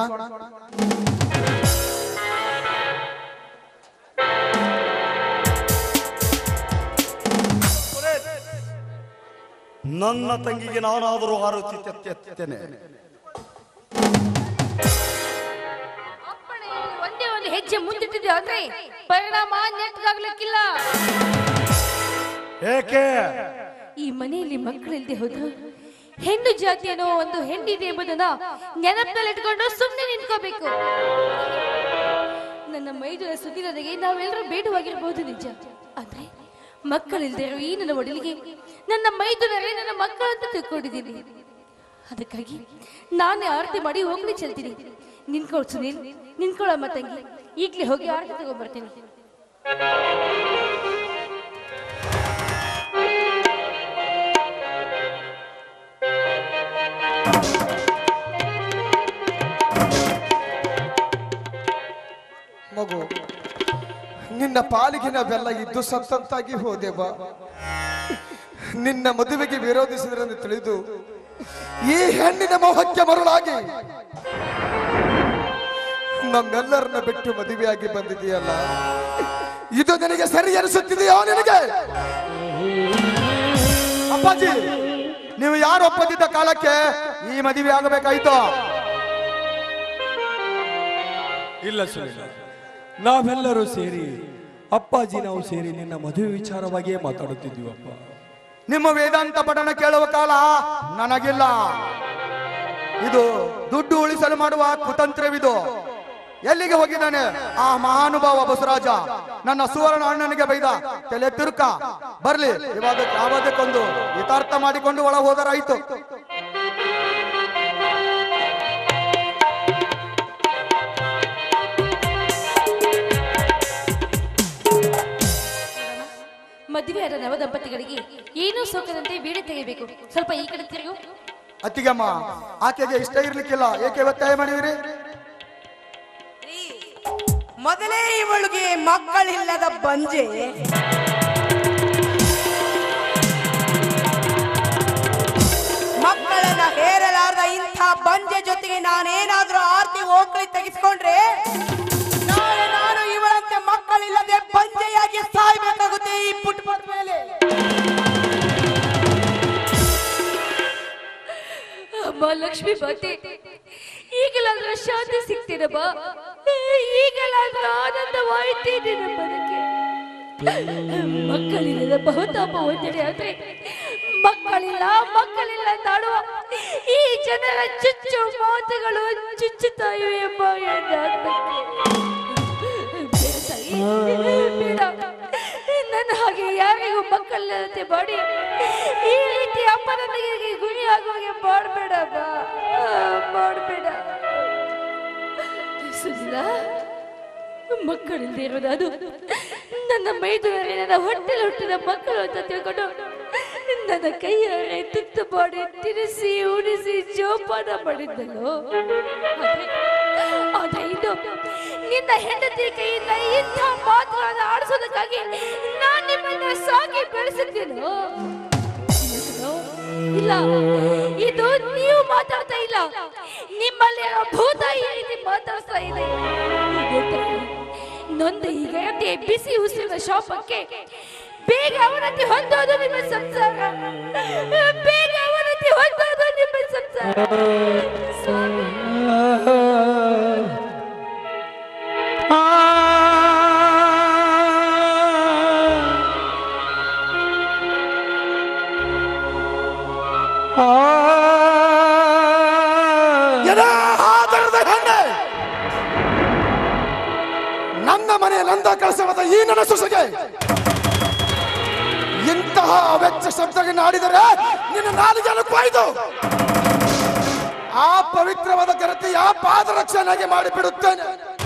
ನನ್ನ ತಂಗಿಗೆ ನಾನಾದರೂ ಆರುತಿ ತೆತ್ತೇನೆ
ಅಪ್ಪಣೆ ಒಂದೇ ಒಂದು ಹೆಜ್ಜೆ ಮುಂದಿಟ್ಟಿದೆ ಅಂದ್ರೆ ಪರಿಣಾಮ ನೆಟ್ಗಾಗ್ಲಿಕ್ಕಿಲ್ಲ
ಏಕೆ
ಈ ಮನೆಯಲ್ಲಿ ಮಕ್ಕಳಿಲ್ಲದೆ ಹೋದ್ರು ಹೆಣ್ಣು ಜಾತಿ ಅನ್ನೋ ಒಂದು ಹೆಣ್ಣಿದೆ ಎಂಬುದನ್ನ ನೆನಪಿನಲ್ಲಿಟ್ಕೊಂಡು ಸುಮ್ಮನೆ ನಿಂತ್ಕೋಬೇಕು ನನ್ನ ಮೈದುನ ಸುದ್ದಿನೊಂದಿಗೆ ನಾವೆಲ್ಲರೂ ಬೇಡವಾಗಿರ್ಬೋದು ನಿಜ ಆದ್ರೆ ಮಕ್ಕಳಿಲ್ದೇ ಇರೋ ಈ ನನ್ನ ಒಡಲಿಗೆ ನನ್ನ ಮೈದುನರೇ ನನ್ನ ಮಕ್ಕಳು ಅಂತ ತಿಳ್ಕೊಂಡಿದ್ದೀನಿ ಅದಕ್ಕಾಗಿ ನಾನೇ ಆರತಿ ಮಾಡಿ ಹೋಗ್ಲಿ ಚೆಲ್ತೀನಿ ನಿನ್ಕೊಳ್ ಸುನೀಲ್ ನಿನ್ಕೊಳಮ್ಮ ತಂಗಿ ಈಗ್ಲೇ ಹೋಗಿ ಆರತಿ ತಗೊಂಡ್ಬರ್ತೀನಿ
ಮಗು ನಿನ್ನ ಪಾಲಿಗೆ ನಾವೆಲ್ಲ ಇದ್ದು ಸತ್ತಂತಾಗಿ ಹೋದೆ ಬಾ ನಿನ್ನ ಮದುವೆಗೆ ವಿರೋಧಿಸಿದ್ರೆಂದು ತಿಳಿದು ಈ ಹೆಣ್ಣಿನ ಮೋಹಕ್ಕೆ ಮರುಳಾಗಿ ನಮ್ಮೆಲ್ಲರನ್ನ ಬಿಟ್ಟು ಮದುವೆಯಾಗಿ ಬಂದಿದೆಯಲ್ಲ ಇದು ನಿನಗೆ ಸರಿ ಅನಿಸುತ್ತಿದೆಯೋ ನಿನಗೆ
ಅಪ್ಪಾಜಿ ನೀವು ಯಾರು ಒಪ್ಪದಿದ್ದ ಕಾಲಕ್ಕೆ ಈ ಮದುವೆ ಆಗಬೇಕಾಯ್ತು
ಇಲ್ಲ ಸುನಿಲ ನಾವೆಲ್ಲರೂ ಸೇರಿ ಅಪ್ಪಾಜಿ ನಾವು ಸೇರಿ ನಿನ್ನ ಮದುವೆ ವಿಚಾರವಾಗಿಯೇ ಮಾತಾಡುತ್ತಿದ್ದೀವಪ್ಪ
ನಿಮ್ಮ ವೇದಾಂತ ಪಠಣ ಕೇಳುವ ಕಾಲ ನನಗಿಲ್ಲ ಇದು ದುಡ್ಡು ಉಳಿಸಲು ಮಾಡುವ ಕುತಂತ್ರವಿದು ಎಲ್ಲಿಗೆ ಹೋಗಿದ್ದಾನೆ ಆ ಮಹಾನುಭಾವ ಬಸವರಾಜ ನನ್ನ ಸುವರ್ಣ ಅಣ್ಣನಿಗೆ ಬೈದ ತಲೆ ತಿರುಕ ಬರ್ಲಿ ಇವಾಗ ಯಾವುದಕ್ಕೊಂದು ಯಥಾರ್ಥ ಮಾಡಿಕೊಂಡು ಒಳ ಹೋದರಾಯ್ತು
ಮದುವೆಯಾದ ನವ ದಂಪತಿಗಳಿಗೆ ಏನೂ ಸೋಕದಂತೆ ಬೀಡೆ ತೆಗೆಯಬೇಕು ಸ್ವಲ್ಪ ಈ ಕಡೆ ತಿರುಗು
ಅತ್ತಿಗೆಮ್ಮ ಆಕೆಗೆ ಇಷ್ಟ ಇರ್ಲಿಕ್ಕಿಲ್ಲ ಏಕೆ ಒತ್ತಾಯ ಮಾಡಿದಿರಿ
ಮೊದಲೇ ಇವಳಿಗೆ ಮಕ್ಕಳಿಲ್ಲದ ಬಂಜೆ ಮಕ್ಕಳನ್ನ ಹೇರಲಾರ್ದ ಇಂಥ ಬಂಜೆ ಜೊತೆಗೆ ನಾನೇನಾದ್ರೂ ಆರ್ತಿ ಹೋಗ್ಲಿ ತೆಗೆಸ್ಕೊಂಡ್ರೆ ನಾಳೆ ನಾನು ಇವಳಂತೆ ಮಕ್ಕಳಿಲ್ಲದೆ ಬಂಜೆಯಾಗಿ ಸಾಯ್ಬೇಕಾಗುತ್ತೆ ಈ ಪುಟ್ಟ ಪುಟ್ಟ ಮೇಲೆ
ಅಮ್ಮ ಲಕ್ಷ್ಮಿ ಬಾತೆ ಈಗಲಾದ್ರೂ ಶಾಂತಿ ಸಿಕ್ಕ ಹೋಗ್ತೀನಮ್ಮ ಈಗಲಾದ್ರೂ ಆನಂದವಾಯಿತೇ ನಿನ್ನ ಬದುಕೆ ಮಕ್ಕಳಿಲ್ಲದ ಬಹುತಾಪ ಒಂದೆಡೆ ಆದ್ರೆ ಮಕ್ಕಳಿಲ್ಲ ಮಕ್ಕಳಿಲ್ಲ ನಾಡುವ ಈ ಜನರ ಚುಚ್ಚು ಮಾತುಗಳು ಚುಚ್ಚುತ್ತಾ ಇವೆ ಎಂಬ ಎನ್ನ ಆತ್ಮಕ್ಕೆ. ಬೇಡ ತಾಯಿ, ಬೇಡ. ನನ್ನ ಹಾಗೆ ಯಾರಿಗೂ ಮಕ್ಕಳಿಲ್ಲದಂತೆ ಮಾಡಿ ಈ ರೀತಿ ಅಪನಂದಿಗೆ ಗುರಿ ಆಗುವಾಗೆ ಮಾಡಬೇಡ ಬಾ ಮಾಡಬೇಡ ಸುನಿಲ ಮಕ್ಕಳಿಲ್ಲದೆ ಇರೋದು ಅದು ನನ್ನ ಮೈದುವರೆ ನನ್ನ ಹೊಟ್ಟೆಲಿ ಹುಟ್ಟಿದ ಮಕ್ಕಳು ಅಂತ ತಿಳ್ಕೊಂಡು ನನ್ನ ಕೈಯಾರೆ ತುತ್ತು ಮಾಡಿ ತಿನ್ನಿಸಿ ಉಣಿಸಿ ಜೋಪಾನ ಮಾಡಿದ್ದಳು ಆದ್ರೆ ಆದ್ರೆ ಇದು ನಿನ್ನ ಹೆಂಡತಿ ಕೈಯಿಂದ ಇಂಥ ಮಾತುಗಳನ್ನು ಆಡಿಸೋದಕ್ಕಾಗಿ ನಾನು ನಿಮ್ಮನ್ನ ಸಾಕಿ ಬೆಳೆಸಿದ್ದೇನು ಇಲ್ಲ ಇದು ನೀವು ಮಾತಾಡ್ತಾ ಇಲ್ಲ ನಿಮ್ಮಲ್ಲಿ ಭೂತ ಈ ರೀತಿ ಮಾತಾಡ್ತಾ ಇದೆ ನೊಂದು ಈ ಗೆಳತಿ ಬಿಸಿ ಉಸಿರಿನ ಶಾಪಕ್ಕೆ ಬೇಗ ಅವನತಿ ಹೊಂದೋದು ನಿಮ್ಮ ಸಂಸಾರ ಬೇಗ ಅವನತಿ ಹೊಂದೋದು ನಿಮ್ಮ ಸಂಸಾರ ಸ್ವಾಮಿ
ಎಲಾ ಆದರದ ಹೆಣ್ಣೆ ನನ್ನ ಮನೆಯ ನಂದ ಕೆಲಸವಾದ ಈ ನನ್ನ ಸೊಸೆಗೆ ಇಂತಹ ವೆಚ್ಚ ಶಬ್ದಗಳನ್ನು ಆಡಿದರೆ ನಿನ್ನ ನಾಲಿಗೆಯನ್ನು ಕೊಯ್ದು ಆ ಪವಿತ್ರವಾದ ಗೆಳತಿಯ ಪಾದರಕ್ಷಣೆಗೆ ಮಾಡಿಬಿಡುತ್ತೇನೆ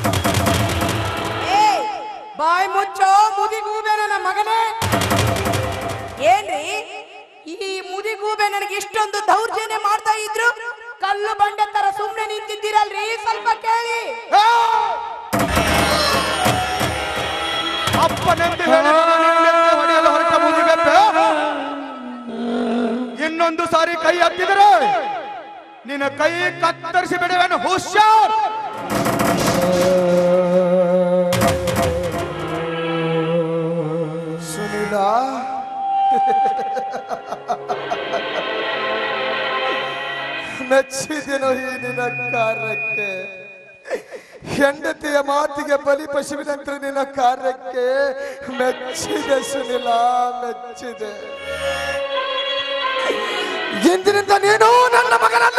ಏ ಬಾಯ್ ಮುಚ್ಚೋ ಮುದಿಗೂಬೆ ನನ್ನ ಮಗನೇ ಏನ್ರಿ ಈ ಮುದಿಗೂಬೆ ನನಗೆ ಇಷ್ಟೊಂದು ದೌರ್ಜನ್ಯ ಮಾಡ್ತಾ ಇದ್ರು ಕಲ್ಲು ಬಂಡೆ ತರ ಸುಮ್ನೆ ನಿಂತಿದ್ದೀರಲ್ರಿ ಸ್ವಲ್ಪ ಕೇಳಿ
ಏ! ಅಪ್ಪನೆಂದು ಹೇಳಿ ಮಗನೆಂದು ಹೊಡೆಯಲು ಹೊರಟ ಮುಗಿಬೇಕು ಇನ್ನೊಂದು ಸಾರಿ ಕೈ ಹತ್ತಿದರೆ ನಿನ್ನ ಕೈ ಕತ್ತರಿಸಿ ಬಿಡುವೆನು ಹುಷಾರ್
ಸುನೀಲ ಮೆಚ್ಚಿದೆನೋ ಈ ನಿನ್ನ ಕಾರ್ಯಕ್ಕೆ ಹೆಂಡತಿಯ ಮಾತಿಗೆ ಬಲಿ ಪಶುವಿನಂತೆ ನಿನ್ನ ಕಾರ್ಯಕ್ಕೆ ಮೆಚ್ಚಿದೆ ಸುನಿಲ ಮೆಚ್ಚಿದೆ ಇಂದಿನಿಂದ ನೀನು ನನ್ನ ಮಗನಲ್ಲ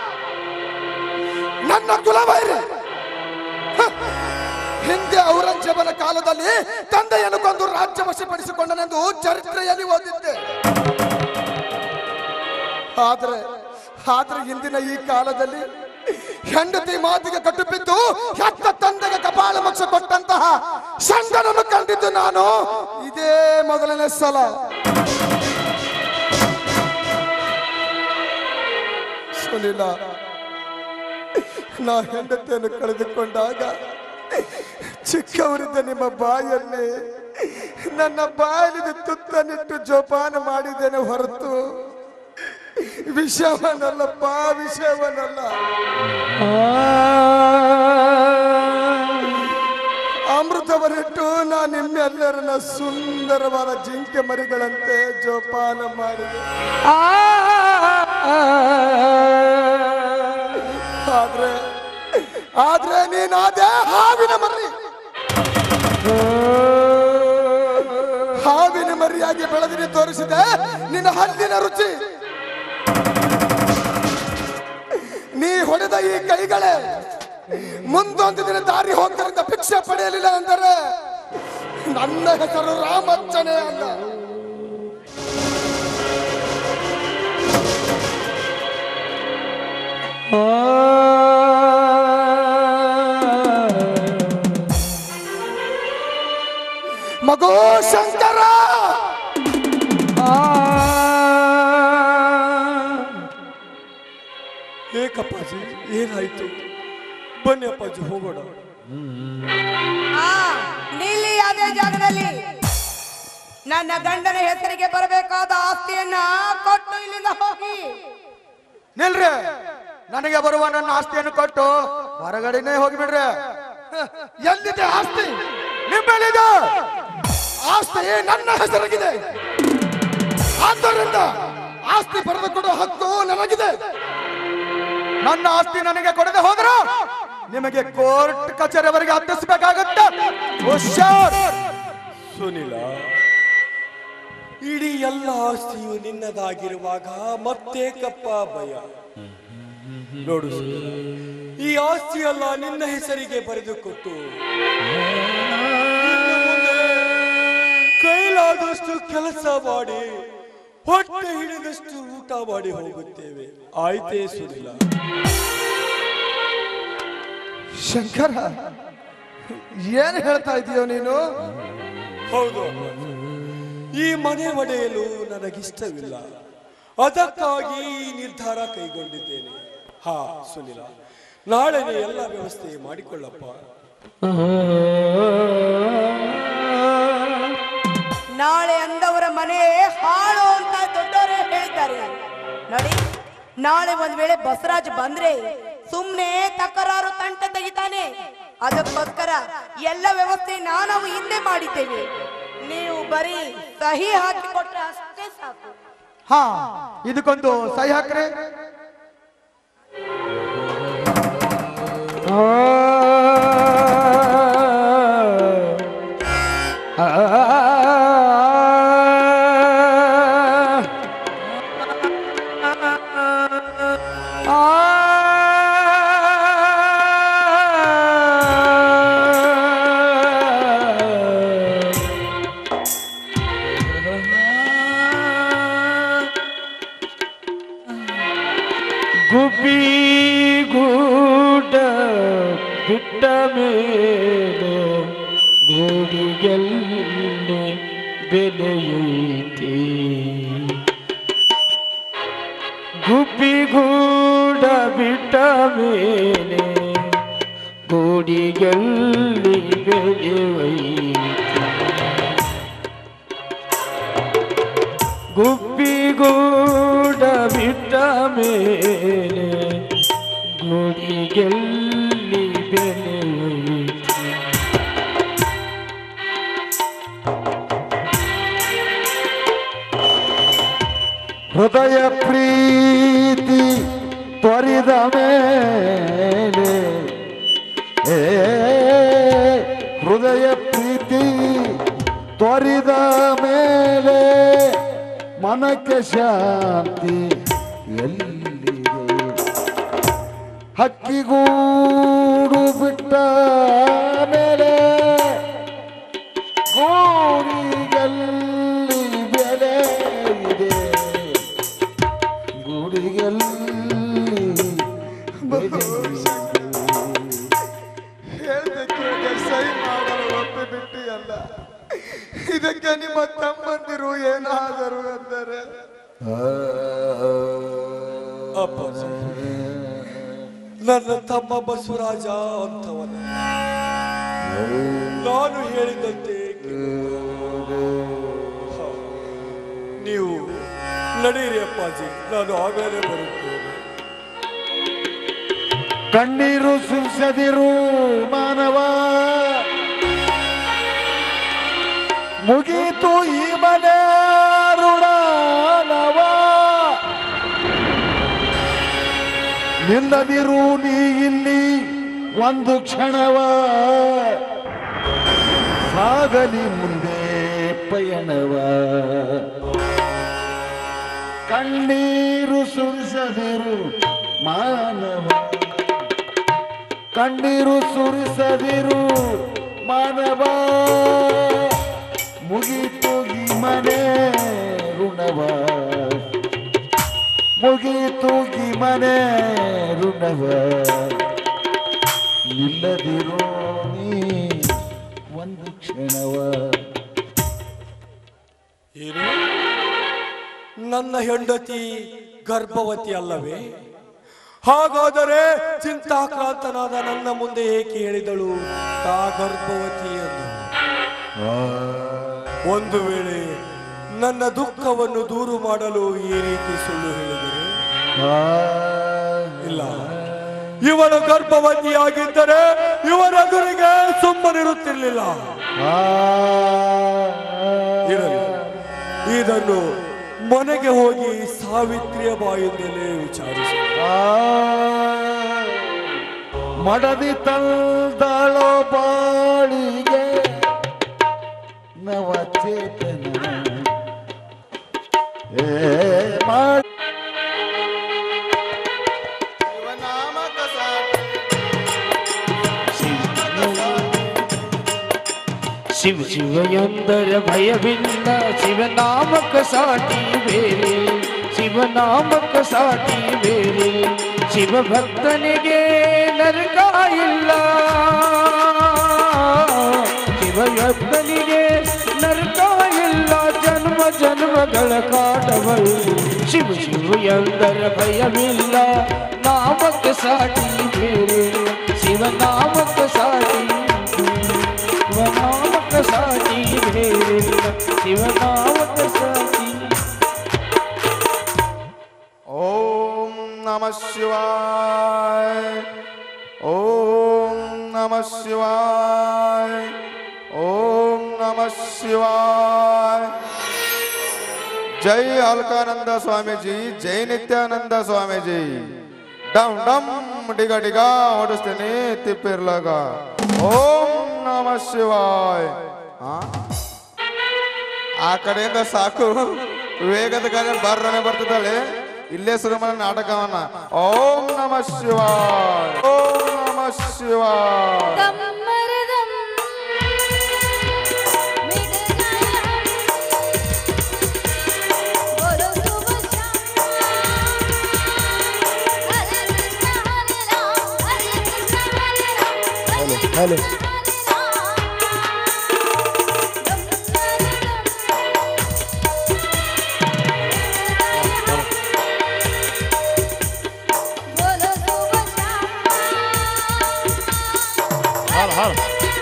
ನನ್ನ ಕುಲವೈರಿ ಹ! ಹಿಂದೆ ಔರಂಗಜೇಬನ ಕಾಲದಲ್ಲಿ ತಂದೆಯನ್ನು ಕೊಂದು ರಾಜ್ಯ ವಶಪಡಿಸಿಕೊಂಡನೆಂದು ಚರಿತ್ರೆಯಲ್ಲಿ ಓದಿದ್ದೆ ಆದ್ರೆ ಆದ್ರೆ ಇಂದಿನ ಈ ಕಾಲದಲ್ಲಿ ಹೆಂಡತಿ ಮಾತಿಗೆ ಕಟ್ಟು ಬಿದ್ದು ಹೆತ್ತ ತಂದೆಗೆ ಕಪಾಳ ಮೋಕ್ಷ ಕೊಟ್ಟಂತಹ ಸಂಗನನ್ನು ಕಂಡಿದ್ದು ನಾನು ಇದೇ ಮೊದಲನೇ ಸಲ ಸುನಿಲ ನಾ ಹೆಂಡತಿಯನ್ನು ಕಳೆದುಕೊಂಡಾಗ ಚಿಕ್ಕವರಿದ್ದ ನಿಮ್ಮ ಬಾಯಲ್ಲಿ ನನ್ನ ಬಾಯಲ್ಲಿ ತುತ್ತನಿಟ್ಟು ಜೋಪಾನ ಮಾಡಿದ್ದೇನೆ ಹೊರತು ವಿಷಯವನ್ನಲ್ಲಪ್ಪ ವಿಷಯವನ್ನಲ್ಲ ಅಮೃತವರಿಟ್ಟು ನಾ ನಿಮ್ಮೆಲ್ಲರನ್ನ ಸುಂದರವಾದ ಜಿಂಕೆ ಮರಿಗಳಂತೆ ಜೋಪಾನ ಮಾಡಿದೆ ಆದ್ರೆ ಆದ್ರೆ ನೀನಾದೆ ಹಾವಿನ ಮರಿ ಹಾವಿನ ಮರಿಯಾಗಿ ಬೆಳೆದಿನಿ ತೋರಿಸಿದೆ ನಿನ್ನ ಹಲ್ಲಿನ ರುಚಿ ನೀ ಹೊಡೆದ ಈ ಕೈಗಳೇ ಮುಂದೊಂದು ದಿನ ದಾರಿ ಹೋಗ್ತರಿಂದ ಭಿಕ್ಷೆ ಪಡೆಯಲಿಲ್ಲ ಅಂದರೆ ನನ್ನ ಹೆಸರು ರಾಮಚ್ಚನೇ ಅಲ್ಲ ಮಗೋ ಶಂಕರ
ಏಕಪ್ಪಾಜಿ ಏನಾಯ್ತು ಬನ್ನಿ ಅಪ್ಪಾಜಿ ಹೋಗೋಣ
ಆ ನಿಲ್ಲಿ ಅದೇ ಜಾಗದಲ್ಲಿ ನನ್ನ ಗಂಡನ ಹೆಸರಿಗೆ ಬರಬೇಕಾದ ಆಸ್ತಿಯನ್ನ ಕೊಟ್ಟು ಇಲ್ಲಿಂದ ಹೋಗಿ
ನಿಲ್ರಿ ನನಗೆ ಬರುವ ನನ್ನ ಆಸ್ತಿಯನ್ನು ಕೊಟ್ಟು ಹೊರಗಡೆನೆ ಹೋಗಿಬಿಡ್ರಿ
ಎಲ್ಲಿದೆ ಆಸ್ತಿ
ನಿಮ್ಮೆಲ್ಲಿದೆ
ಆಸ್ತಿ ನನ್ನ ಹೆಸರಿಗಿದೆ ಆದ್ದರಿಂದ ಆಸ್ತಿ ಬರೆದುಕೊಡುವ ಹಕ್ಕು ನನಗಿದೆ
ನನ್ನ ಆಸ್ತಿ ನನಗೆ ಕೊಡದೆ ಹೋದ್ರ ನಿಮಗೆ ಕೋರ್ಟ್ ಕಚೇರಿವರೆಗೆ ಹತ್ತಿಸ್ಬೇಕಾಗತ್ತೆ ಹುಷಾರ್
ಸುನಿಲ ಇಡೀ ಎಲ್ಲ ಆಸ್ತಿಯು ನಿನ್ನದಾಗಿರುವಾಗ ಮತ್ತೆ ಕಪ್ಪ ಭಯ ನೋಡು ಸುನಿಲ, ಈ ಆಸ್ತಿಯೆಲ್ಲ ನಿನ್ನ ಹೆಸರಿಗೆ ಬರೆದುಕೊಟ್ಟು ಇನ್ನು ಮುಂದೆ ಕೈಲಾದಷ್ಟು ಕೆಲಸ ಮಾಡಿ ಹೊಟ್ಟೆ ಹಿಡಿದಷ್ಟು ಊಟ ಮಾಡಿ ಹೋಗುತ್ತೇವೆ ಆಯ್ತೇ ಸುನಿಲ
ಶಂಕರ ಏನ್ ಹೇಳ್ತಾ ಇದೀಯೋ ನೀನು
ಹೌದು ಈ ಮನೆ ಒಡೆಯಲು ನನಗಿಷ್ಟವಿಲ್ಲ ಅದಕ್ಕಾಗಿ ಈ ನಿರ್ಧಾರ ಕೈಗೊಂಡಿದ್ದೇನೆ ಹಾ ಸುನಿಲ ನಾಳೆನೇ ಎಲ್ಲ ವ್ಯವಸ್ಥೆ ಮಾಡಿಕೊಳ್ಳಪ್ಪ
ನಾಳೆ ಅಂದವರ ಮನೆ ಹಾಳು ಅಂತ ದೊಡ್ಡವರೇ ಹೇಳಿದ್ದಾರೆ ನೋಡಿ ನಾಳೆ ಒಂದ್ ವೇಳೆ ಬಸವರಾಜ್ ಬಂದ್ರೆ ಸುಮ್ನೆ ತಕರಾರು ತಂಟ ತೆಗಿತಾನೆ ಅದಕ್ಕೋಸ್ಕರ ಎಲ್ಲ ವ್ಯವಸ್ಥೆ ನಾವು ಹಿಂದೆ ಮಾಡಿದ್ದೇವೆ ನೀವು ಬರೀ ಸಹಿ ಹಾಕಿ ಕೊಟ್ರೆ ಅಷ್ಟೇ ಸಾಕು
ಹಾ ಇದಕ್ಕೊಂದು ಸಹಿ ಹಾಕ್ರಿ
ಗುಬ್ಬಿ ಗೂಡ ಬಿಟ್ಟ ಮೇಲೆ ಗೂಡಿಗೆಲ್ಲಿ ಬೆಲೆಯುತ್ತಿ ಗುಬ್ಬಿ ಗೂಡ ಬಿಟ್ಟ ಮೇಲೆ ಗೂಡಿಗೆಲ್ಲಿ ಬೆಲೆಯುತ್ತಿ ಗುಬ್ಬಿಗೂಡ ಬಿಟ್ಟ ಮೇಲೆ ಗುಡಿಗೆಲ್ಲಿ ಬೆಲೆಯುಯಿತು
ಹೃದಯ ಪ್ರೀತಿ ತ್ವರಿದ ಮೇಲೆ ಏ ಹೃದಯ ಪ್ರೀತಿ ತ್ವರಿದ ಮೇಲೆ ಮನಕ್ಕೆ ಶಾಂತಿ ಎಲ್ಲಿದೆ ಹಕ್ಕಿಗೂಡು ಬಿಟ್ಟ ಮೇಲೆ ಗೂಡಿಗಲ್ಲಿ ಬೆಲೆ ಇದೆ ಗೂಡಿಗಲ್ಲಿ ಬೆಲೆ ಇದೆ.
ಹೇಳ್ದಕ್ಕೆ ಸಹಿ ಮಾಡಲು ಒಪ್ಪಿ ಬಿಟ್ಟು ಅಲ್ಲ ಇದಕ್ಕೆ ನಿಮ್ಮ ತಮ್ಮಂದಿರು ಏನಾದರು ಎಂದರೆ
ಅಪ್ಪಾಜಿ ನನ್ನ ತಮ್ಮ ಬಸವರಾಜ ಅಂತವನ ನಾನು ಹೇಳಿದಂತೆ ಕೇಳು. ಹ. ನೀವು ನಡೀರಿ ಅಪ್ಪಾಜಿ ನಾನು ಆಗಲೇ ಬರುತ್ತೇನೆ
ಕಣ್ಣೀರು ಸುರಿಸದಿರು ಮಾನವ ಮುಗೀತು ಈ ಮನೆ ಋಣನವ ನಿಲ್ಲದಿರು ನೀ ಇಲ್ಲಿ ಒಂದು ಕ್ಷಣವ ಸಾಗಲಿ ಮುಂದೆ ಪಯಣವ ಕಣ್ಣೀರು ಸುರಿಸದಿರು ಮಾನವ ಕಣ್ಣೀರು ಸುರಿಸದಿರು ಮಾನವ ಮುಗೀತು ಈ ಮನೆ ಋಣವ ಮುಗೀತು ಈ ಮನೆ ಋಣವ ನಿಲ್ಲದಿರೋ ನೀ ಒಂದು ಕ್ಷಣವ
ಏನು ನನ್ನ ಹೆಂಡತಿ ಗರ್ಭವತಿ ಅಲ್ಲವೇ ಹಾಗಾದರೆ ಚಿಂತಾಕ್ರಾಂತನಾದ ನನ್ನ ಮುಂದೆ ಏಕೆ ಹೇಳಿದಳು ತಾ ಗರ್ಭವತಿ ಎಂದು ಒಂದು ವೇಳೆ ನನ್ನ ದುಃಖವನ್ನು ದೂರು ಮಾಡಲು ಈ ರೀತಿ ಸುಳ್ಳು ಹೇಳಿದರೆ ಇಲ್ಲ ಇವಳು ಗರ್ಭವತಿಯಾಗಿದ್ದರೆ ಇವರೆದುರಿಗೆ ಸುಮ್ಮನಿರುತ್ತಿರಲಿಲ್ಲ ಇರಲಿ ಇದನ್ನು ಮನೆಗೆ ಹೋಗಿ ಸಾವಿತ್ರಿಯ ಬಾಯಿಂದಲೇ ವಿಚಾರಿಸಿ
ಮಡದಿ ತಂದಾಳೋ ಬಾಳಿಗೆ ನವಚೇತನ ಏ ಮಾಡಿ
ಶಿವ ಶಿವ ಎಂದರೆ ಭಯವಿಲ್ಲ ಶಿವನಾಮಕ ಸಾಟಿ ಬೇರೆ ಶಿವನಾಮಕ ಸಾಟಿ ಬೇರೆ ಶಿವ ಭಕ್ತನಿಗೆ ನರಕ ಇಲ್ಲ ಶಿವ ಭಕ್ತನಿಗೆ ನರಕ ಇಲ್ಲ ಜನ್ಮ ಜನ್ಮಗಳ ಕಾಟವಲ್ಲ ಶಿವ ಶಿವ ಎಂದರೆ ಭಯವಿಲ್ಲ ನಾಮಕ ಸಾಟಿ ಬೇರೆ ಶಿವನಾಮಕ ಸಾಟಿ ಶಿವನಾಮಕ ಸಾಟಿ ಬೇರಿಲ್ಲ ಶಿವನಾಮಕ ಸಾಟಿ
ಓಂ ನಮ ಶಿವಾಯ ಓಂ ನಮ ಶಿವಾಯ ಓಂ ನಮ ಶಿವಾಯ ಜೈ ಅಲ್ಕಾನಂದ ಸ್ವಾಮೀಜಿ ಜೈ ನಿತ್ಯಾನಂದ ಸ್ವಾಮೀಜಿ ಡಮ್ ಡಮ್ ಡಿಗ ಡಿಗ ಓಡಿಸ್ತೇನೆ ತಿಪ್ಪಿರ್ಲಾಗ ಓಂ ನಮ ಶಿವಾಯ ಆ? ಆ ಕಡೆಯಿಂದ ಸಾಕು ವೇಗದ ಗಾಳಿ ಬರ್ರನೆ ಬರ್ತಿದ್ದಾಳೆ ಇಲ್ಲೇ ಶುರು ಮಾಡಿ ನಾಟಕವನ್ನ ಓಂ ನಮ ಶಿವಾಯ ಓಂ ನಮ ಶಿವಾಯ
ತಮ್ಮರದಂ ಮಿಡಗಾಯಂ ಬೋಲೋ ಸುಭಾಷ ಹರೇ ಕೃಷ್ಣ ಹರೇ ರಾಮ ಹರೇ ಕೃಷ್ಣ ಹರೇ ರಾಮ ಹರೇ
ಹಲೋ
ಬೋಲೋ ಸುಭಾಷ
ಹಾಳು ಹಾಳು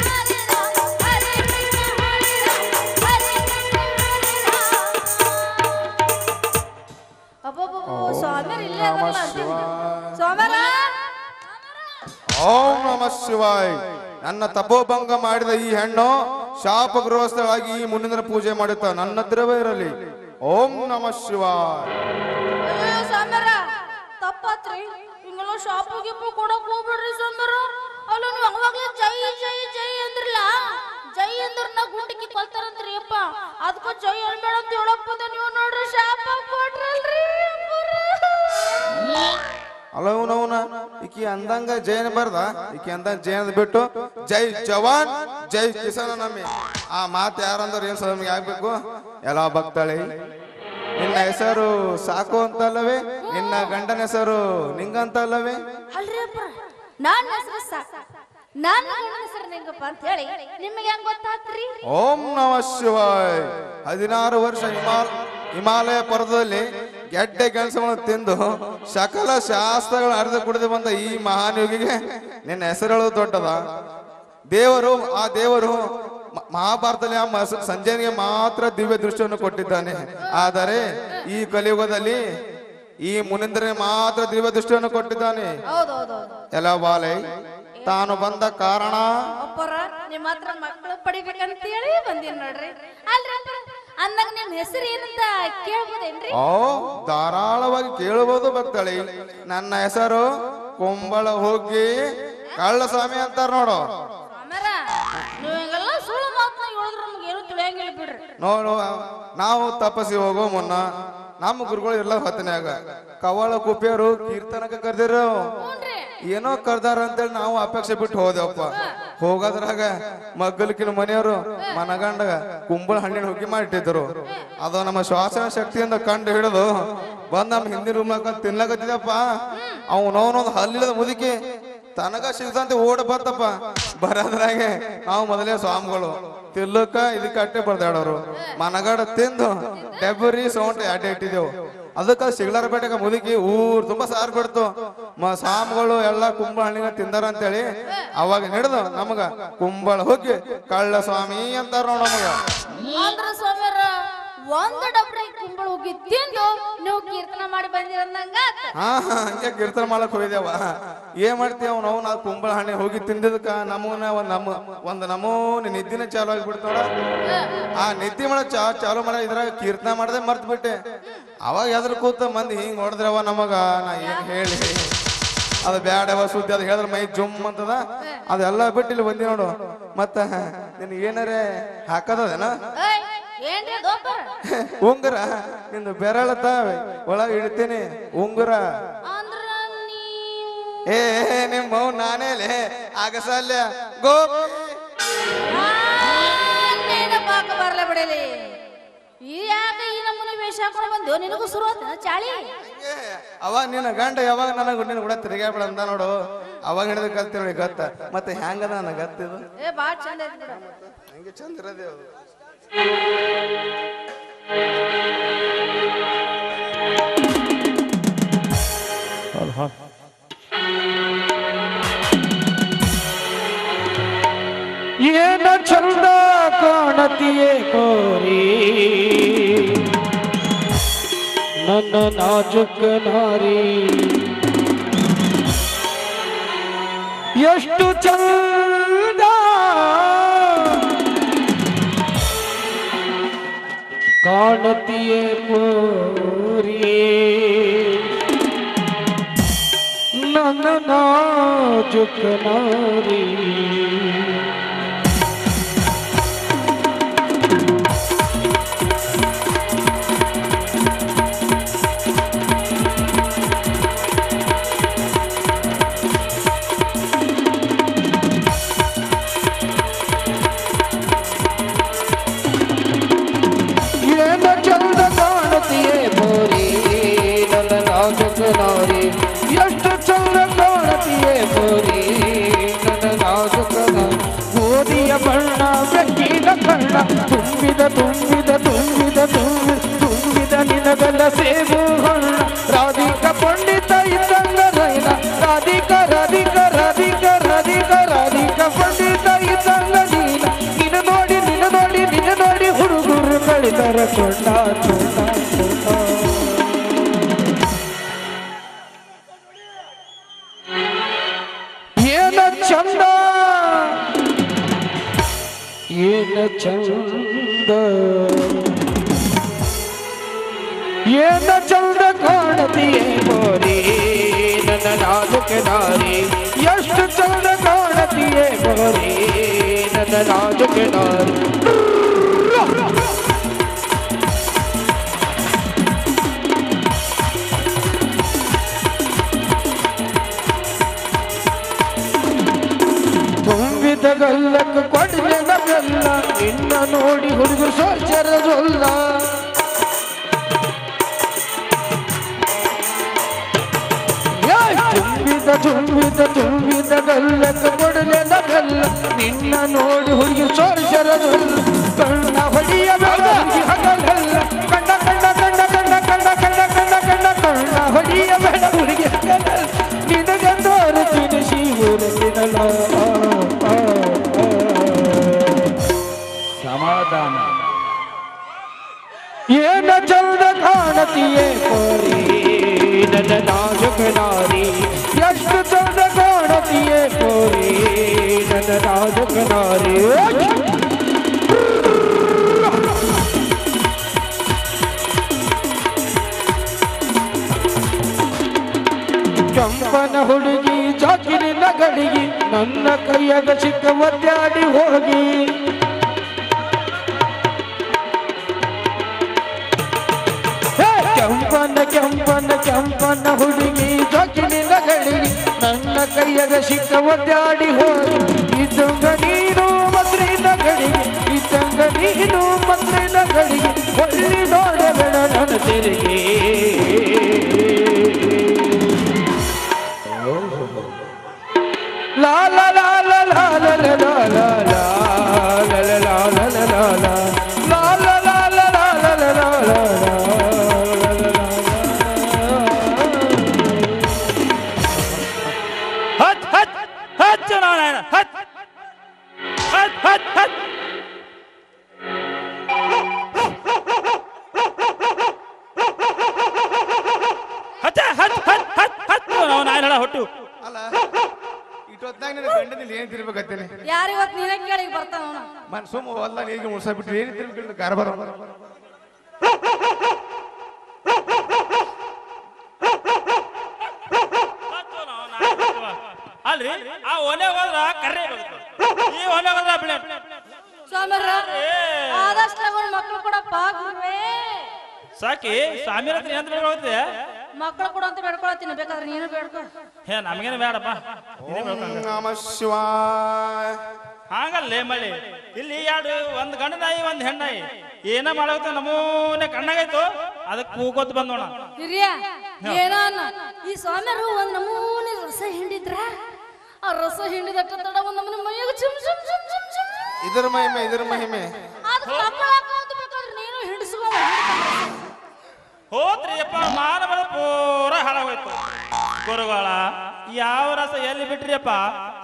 ಸ್ವಾಮಿ ಇಲ್ಲೇ
ನಮ
ಅದಲ್ಲ
ಶಿವಾಯ
ಸ್ವಾಮರ
ಓಂ ನಮ ಶಿವಾಯ ನನ್ನ ತಪೋಭಂಗ ಮಾಡಿದ ಈ ಹೆಣ್ಣು ಶಾಪ ಗೃಹಸ್ಥಳಾಗಿ ಈ ಮುಂದಿನ ಪೂಜೆ ಮಾಡುತ್ತಾ ನನ್ನ ಹತ್ರವೇ ಇರಲಿ ಓಂ ನಮ ಶಿವಾಯ
ಅಯ್ಯೋ ಸ್ವಾಮರ ತಪ್ಪಾತ್ರಿ ಹಿಂಗೆಲ್ಲ ಶಾಪು ಗಿಪ್ಪು ಕೊಡಕ್ ಹೋಗ್ಬಿಡ್ರಿ ಸ್ವಾಮರ ಅಲ್ಲ ನೀವು ಅವಾಗ್ಲೇ ಜೈ ಜೈ ಜೈ ಅಂದ್ರಲ್ಲ ಜೈ ಅಂದ್ರ ನಾ ಗುಂಡಿಗೆ ಕೊಲ್ತಾರಂತ್ರಿ ಅಪ್ಪ ಅದಕ್ಕ ಜೈ ಅನ್ಬೇಡ ಅಂತ ಹೇಳಕ್ ಬಂದ ನೀವು ನೋಡ್ರಿ ಶಾಪ ಕೊಟ್ರಲ್ರಿ
ಅಲ್ಲ ಅವನವನ ಈಕಿ ಅಂದಂಗ ಜೈನ ಬರ್ದ ಈಕಿ ಅಂದಂಗ ಜೈನದ ಬಿಟ್ಟು ಜೈ ಜವಾನ್ ಜೈ ಕಿಸಾನ ನಮ್ಮಿ ಆ ಮಾತು ಯಾರಂದ್ರೆ ಏನ್ ನಮ್ಗೆ ಆಗ್ಬೇಕು ಎಲ್ಲ ಭಕ್ತಾಳೆ ನಿನ್ನ ಹೆಸರು ಸಾಕು ಅಂತಲ್ಲವೇ ನಿನ್ನ ಗಂಡನ ಹೆಸರು ನಿಂಗಂತ ಅಲ್ಲವೇ
ಅಲ್ರಿ ಅಪ್ಪ ನನ್ನ ಹೆಸರು ಸಾಕ ನನ್ನ ಗಂಡನ ಹೆಸರು ನಿಂಗಪ್ಪ ಅಂತ ಹೇಳಿ ನಿಮಗೆ ಹೆಂಗ್ ಗೊತ್ತಾತ್ರಿ
ಓಂ ನಮ ಶಿವಾಯ್ ಹದಿನಾರು ವರ್ಷ ಹಿಮಾಲ ಹಿಮಾಲಯ ಪರ್ವತದಲ್ಲಿ ಗೆಡ್ಡೆ ಗೆಣಸುಗಳನ್ನು ತಿಂದು ಸಕಲ ಶಾಸ್ತ್ರಗಳನ್ನು ಅರಿದು ಕುಡಿದು ಬಂದ ಈ ಮಹಾನ್ ಯೋಗಿಗೆ ನಿನ್ನ ಹೆಸರುಗಳು ದೊಡ್ಡದ ದೇವರು ಆ ದೇವರು ಮ- ಮಹಾಭಾರತದಲ್ಲಿ ಆ ಮ- ಸಂಜಯನಿಗೆ ಮಾತ್ರ ದಿವ್ಯ ದೃಷ್ಟಿಯನ್ನು ಕೊಟ್ಟಿದ್ದಾನೆ ಆದರೆ ಈ ಕಲಿಯುಗದಲ್ಲಿ ಈ ಮುನಿಂದ್ರನಿಗೆ ಮಾತ್ರ ದಿವ್ಯ ದೃಷ್ಟಿಯನ್ನು ಕೊಟ್ಟಿದ್ದಾನೆ
ಹೌದೌದೌದು
ಎಲ್ಲ ಬಾಲೆ ತಾನು ಬಂದ ಕಾರಣ
ಅಪ್ಪರ ನಿಮ್ಮ ಹತ್ರ ಮಕ್ಕಳು ಪಡಿಬೇಕಂತ ಹೇಳಿ ಬಂದೀನಿ ನೋಡ್ರಿ ಅಲ್ರಿ ಅಪ್ಪರ, ಅಂದಾಗ ನಿಮ್ ಹೆಸರು ಏನಂತ ಕೇಳ್ಬೋದೇನ್ರಿ
ಓ ಧಾರಾಳವಾಗಿ ಕೇಳಬಹುದು ಭಕ್ತಳಿ ನನ್ನ ಹೆಸರು ಕುಂಬಳ ಹೋಗಿ ಕಳ್ಳಸ್ವಾಮಿ ಅಂತಾರ ನೋಡು
ಅಮರ ನೀವು ಹಿಂಗೆಲ್ಲ ಸುಳ್ಳು ಮಾತನ್ನ ಹೇಳಿದ್ರೆ ನಮ್ಗೆ ಏನು ತಿಳಿಯಂಗಿಲ್ಲ ಬಿಡ್ರಿ
ನೋಡು ನಾವು ತಪಸ್ಸಿ ಹೋಗೋ ಮುನ್ನ ನಮ್ಮ ಗುರುಗಳು ಎಲ್ಲ ಹೊತ್ತನ್ಯಾಗ ಕವಳ ಕುಪಿಯರು ಕೀರ್ತನಕ್ಕೆ ಕರೆದಿರು
ಹ್ಞೂನ್ರಿ
ಏನೋ ಕರ್ದಾರ ಅಂತೇಳಿ ನಾವು ಅಪೇಕ್ಷೆ ಬಿಟ್ಟು ಹೋದೆವಪ್ಪ ಹೋಗೋದ್ರಾಗ ಮಗ್ಗಲಕಿನ ಮನೆಯವರು ಮನಗಂಡಗ ಕುಂಬಳ ಹಣ್ಣಿನ ಹುಗ್ಗಿ ಮಾಡಿಟ್ಟಿದ್ರು ಅದು ನಮ್ಮ ಶ್ವಾಸನ ಶಕ್ತಿಯಿಂದ ಕಂಡು ಹಿಡಿದು ಬಂದ್ ನಮ್ಮ ಹಿಂದಿನ ರೂಮ್ನಾಗ ತಿನ್ಲಕತ್ತಿದಪ್ಪ ಅವನವನೊಂದು ಹಲ್ಲಿಲ್ಲದ ಮುದುಕಿ ತನಗ ಸಿಗ್ದಂತೆ ಓಡ ಬಂತಪ್ಪ ಬರೋದ್ರಾಗೆ ನಾವು ಮೊದಲೇ ಸ್ವಾಮಿಗಳು ತಿಲ್ಲಕ್ಕ ಇದಕ್ಕೆ ಅಟ್ಟೆ ಬರ್ದಾಡೋರು ಮನಗಡ ತಿಂದು ಡೆಬ್ಬರಿ ಸೌಂಡ್ ಅಡ್ಡೆ ಇಟ್ಟಿದ್ದೆವು ಅದಕ್ಕ ಸಿಗ್ಲಾರ ಬೇಟೆಗ ಮುದುಕಿ ಊರ್ ತುಂಬಾ ಸಾರ್ ಬಿಡ್ತು ಮ ಸ್ವಾಮಿಗಳು ಎಲ್ಲ ಕುಂಬಳ ಹಣ್ಣಿನ ತಿಂದಾರ ಅಂತೇಳಿ ಅವಾಗ ಹಿಡಿದು ನಮಗ ಕುಂಬಳ ಹೋಗಿ ಕಳ್ಳ ಸ್ವಾಮಿ ಅಂತಾರ ನೋಡ ನಮಗ
ಅಂದ್ರ ಸ್ವಾಮಿಯರ ಒಂದ್ ಡಬ್ರಿ ಕುಂಬಳ ಹೋಗಿ ತಿಂದು ನೀವು ಕೀರ್ತನ ಮಾಡಿ ಬಂದಿರಂದಂಗ
ಹಾ ಹಾ, ಹಂಗೆ ಕೀರ್ತನ ಮಾಡಕ್ ಹೋಗಿದ್ದೇವ ಏನ್ ಮಾಡ್ತೀವಿ ನಾವು ನಾವು ಕುಂಬಳ ಹಣ್ಣಿ ಹೋಗಿ ತಿಂದಿದ್ಕ ನಮೂನ ಒಂದ್ ನಮ್ಮ ಒಂದ್ ನಮೂನಿ ನಿದ್ದಿನ ಚಾಲು ಆಗಿಬಿಡ್ತಾಳ ಆ ನಿದ್ದೆ ಮಾಡ ಚಾ ಚಾಲು ಮಾಡ ಇದ್ರಾಗ ಕೀರ್ತನ ಮಾಡದೆ ಮರ್ತ್ ಬಿಟ್ಟೆ ಅವಾಗ ಎದ್ರ ಕೂತ ಮಂದಿ ಹಿಂಗ್ ಹೊಡೆದ್ರವ ನಮಗ ನಾ ಏನ್ ಹೇಳಿ ಅದು ಬ್ಯಾಡವ ಸುದ್ದಿ ಅದು ಹೇಳಿದ್ರೆ ಮೈ ಜುಮ್ ಅಂತದ ಅದೆಲ್ಲ ಬಿಟ್ಟು ಇಲ್ಲಿ ಬಂದಿ ನೋಡು ಮತ್ತ ನಿನ್ ಏನಾರೇ ಹಾಕದೇನ
ಏಯ್, ಏನ್ರಿ ದೋಪರ್
ಉಂಗುರ ನಿಂದು ಬೆರಳತ್ತ ಒಳಗೆ ಇಡ್ತೀನಿ ಉಂಗುರ
ಅಂದ್ರ ನೀವು
ಏ ಏ, ನಿಮ್ಮ ಅವ್ನ್ ನಾನೇಲೆ ಆಗಸಲ್ಯ ಗೋ
ನೆನಪಾಕ ಬರ್ಲ ಬಿಡಲಿ ಈ ಯಾಕೆ ಈ ನಮ್ಮನೆ ವೇಷ ಹಾಕೊಂಡು ಬಂದೇವು ನಿನಗೂ ಶುರು ಆತ ಚಾಳಿ
ಅವಾಗ ನಿನ್ನ ಗಂಡ ಯಾವಾಗ ನನಗ ನಿನ್ನ ಕೂಡ ತಿರುಗಾಬಿಡ ಅಂದ ನೋಡು ಅವಾಗ ಹಿಡಿದು ಕಲ್ತಿರೋಳಿ ಗತ್ತ ಮತ್ತೆ ಹೆಂಗದ ನನ್ನ ಗತ್ತಿದು
ಏ ಬಾಳ್ ಚಂದ ಐತಿ ಬಿಡ
ಹಂಗೆ ಚಂದ ಇರೋದೇ ಅದು
ಏನ ಚಂದ ಕಾಣತಿಯೇ ಕೋರಿ ನನ್ನ ನಾಜುಕ ನಾರಿ ಎಷ್ಟು ಚಂದ ಕಾಣತಿಯೇ ಕೋರಿ ನನ್ನ ನಾಜುಕ ನಾರಿ ಏನ ಚಂದ ಕಾಣುತ್ತೀಯೇ ಬೋರಿ ನನ್ನ ನಾಜುಕ ನಾರಿ ಎಷ್ಟು ಚಂದ ಕಾಣುತ್ತೀಯೇ ಬೋರಿ ನನ್ನ ನಾಜುಕ ನಾರಿ ಗೋಧಿಯ ಬಣ್ಣ ಬೆಕ್ಕಿನ ಕಣ್ಣ ತುಂಬಿದ ತುಂಬಿದ ತುಂಬಿದ ತುಂಬಿ ತುಂಬಿದ ನಿನಗಲ್ಲ ಸೇಬು ಹಣ್ಣ ರಾಧಿಕ ಪಂಡಿತ ಇದ್ದಂಗ ನೈನ ರಾಧಿಕ ರಾಧಿಕ ರಾಧಿಕ ರಾಧಿಕ ರಾಧಿಕ ಪಂಡಿತ ಇದ್ದಂಗ ನೀನ ನಿನ್ನ ನೋಡಿ ನಿನ್ನ ನೋಡಿ ನಿನ್ನ ನೋಡಿ ಹುಡುಗರು ಕಳಿತರ ಚೊಂಡ ಚೊಂಡ ಚೊಂಡ ಏನ ಚಂದ ಏನ ಚಂದ ಏನ ಚಂದ ಕಾಣತಿಯೇ ಬೋರಿ ನನ್ನ ನಾಜುಕ ನಾರಿ ಎಷ್ಟು ಚಂದ ಕಾಣತಿಯೇ ಬೋರಿ ನನ್ನ ನಾಜುಕ ನಾರಿ ತುಂಬಿದ ಗಲ್ಲಕ್ಕೆ ಕೊಡಲಿನ ಬೆಲ್ಲ ನಿನ್ನ ನೋಡಿ ಹುಡುಗರು ಸೋಚರದಲ್ಲ ತುಂಬಿದ ತುಂಬಿದ ತುಂಬಿದ ಗಲ್ಲಕ್ಕೆ ಕೊಡಲಿನ ಬೆಲ್ಲ ನಿನ್ನ ನೋಡಿ ಹುಡುಗಿ ಸೋಚರದಲ್ಲ ಕಣ್ಣ ಹೊಡಿಯ ಬೇಡ ಹುಡುಗಿ ಹಗಲಲ್ಲ ಕಂಡ ಕಂಡ ಕಂಡ ಕಂಡ ಕಂಡ ಕಂಡ ಕಂಡ ಕಂಡ ಕಣ್ಣ ಹೊಡಿಯ ಬೇಡ ಹುಡುಗಿ ಹಗಲಲ್ಲ ನಿನಗೆ ತೋರುತ್ತೀನಿ ಶಿವರಲ್ಲ
ಸಮಾಧಾನ
ಏನ ಚಂದ ಕಾಣತಿಯೇ ಕೋರಿ ನನ್ನ ನಾಜುಕ ನಾರಿ ಎಷ್ಟು ಚಂದ ಕಾಣತಿಯೇ ಕೋರಿ ನನ್ನ ನಾಜುಕ ನಾರಿ ಕೆಂಪನ ಹುಡುಗಿ ಜಾಕಿರಿನ ಗಡಿಗಿ ನನ್ನ ಕೈಯಾಗ ಚಿಕ್ಕ ಒದ್ದಾಡಿ ಹೋಗಿ ಹೇ, ಕೆಂಪನ ಕೆಂಪನ ಕೆಂಪನ ಹುಡುಗಿ ಜೋಕಿನಿನ ಗಳಿಗೆ ನನ್ನ ಕೈಯಾಗ ಸಿಕ್ಕ ಒದ್ದಾಡಿ ಹೋಗಿ ಇದ್ದಂಗ ನೀನು ಮದ್ರಿನ ಗಳಿಗೆ ಇದ್ದಂಗ ನೀನು ಮದ್ರಿನ ಗಳಿಗೆ ಒಳ್ಳಿ ನೋಡಬೇಡ ನನ್ನ ತೆರಿಗೆ ಲಾ ಲಾ ಲಾ ಲಾ ಲಾ ಲಾ ಲಾ ಲಾ ಲಾ ಲಾ ಲಾ ಲಾ ಲಾ ಲಾ ಲಾ ಲಾ ಲಾ. ಲಾ ಲಾ ಲಾ ಲಾ ಲಾ ಲಾ ಲಾ ಲಾ ಲಾ
ಹತ್ ಹತ್ ಹತ್ ನಾರಾಯಣ ಹತ್ ಹತ್ ಹತ್ ಹತ್ ಹತ್ತ ಹತ್ ಹತ್ ಹತ್ ಹತ್ ನಾರಾಯಣ ಹೊಟ್ಟು
ಅಲ್ಲ ಇಟ್ಟೊತ್ತಾಗ ನಿನ್ನ ಗಂಡನಲ್ಲಿ ಏನ್ ತಿರ್ಬೇಕತ್ತೇನೆ
ಯಾರು ಇವತ್ತು ನೀನೇ ಕೇಳಿ ಬರ್ತಾನ ಅವನು
ಮನ್ ಸುಮ್ಮ ಹೊಲ್ಲ ನೀರಿಗೆ ಮುಳ್ಸ ಬಿಟ್ಟು ಏನ್ ತಿರ್ಬೇಕು ಕಾರ್ಬಾರ
ಹತ್ತು ನಾರಾಯಣ ಒಲೆ ಹೋದ್ರ ಕರ್ರೆ ಬರುತ್ತೆ. ಈ ಒಲೆ ಹೋದ್ರ ಬಿಳೆ
ಸ್ವಾಮರ ಆದಷ್ಟು ಲಗು ಮಕ್ಳು ಕೊಡಪ್ಪ ಗುರುವೇ
ಸಾಕಿ ಸ್ವಾಮಿ ಹತ್ರ ಏನ್ ಬೇಡ್ಕೊಳ್ತಿದ್ದೆ
ಮಕ್ಳು ಕೊಡು ಅಂತ ಬೇಡ್ಕೊಳತ್ತೀನಿ ಬೇಕಾದ್ರೆ ನೀನು ಬೇಡ್ಕೊ
ಹೇ ನಮ್ಗೇನು ಬೇಡಪ್ಪ ನೀನೇ ಬೇಡ್ಕೊಂಡ್ ಬಾ.
ನಮ ಶಿವಾಯ
ಹಾಗಲ್ಲೇ ಮಳಿ ಇಲ್ಲಿ ಎರಡು ಒಂದ್ ಗಂಡ ನಾಯಿ ಒಂದ್ ಹೆಣ್ಣಾಯಿ ಏನ ಮಾಡಾಗುತ್ತೆ ನಮೂನೆ ಕಣ್ಣಾಗಾಯ್ತು ಅದಕ್ಕೆ ಕೂಗೋತ್ ಬಂದೋಣ
ಹಿರಿಯ ಏನೋ ಅನ್ನ ಈ ಸ್ವಾಮಿಯರು ಒಂದ್ ನಮೂನೆ ರಸ ಹಿಂಡಿದ್ರ ಆ ರಸ ಹಿಂಡಿದಟ್ಟ ತಡ ಒಂದ್ ನಮೂನೆ ಮೈಯಾಗ ಚುಮ್ ಚುಮ್ ಚುಮ್ ಚುಮ್ ಚುಮ್
ಇದ್ರ ಮಹಿಮೆ ಇದ್ರ ಮಹಿಮೆ
ಅದ್ ಕಪ್ಪಳಾಕ ಅಂತ ಬೇಕಾದ್ರೆ ನೀನು ಹಿಂಡಿಸ್ಕೊ
ಹೋತ್ರಿ ಅಪ್ಪ ಮಾನವ ಪೂರ ಹಾಳಾಗೋಯ್ತು ಗುರುಗಳ ಯಾವ ರಸ ಎಲ್ಲಿ ಬಿಟ್ರಿ ಅಪ್ಪ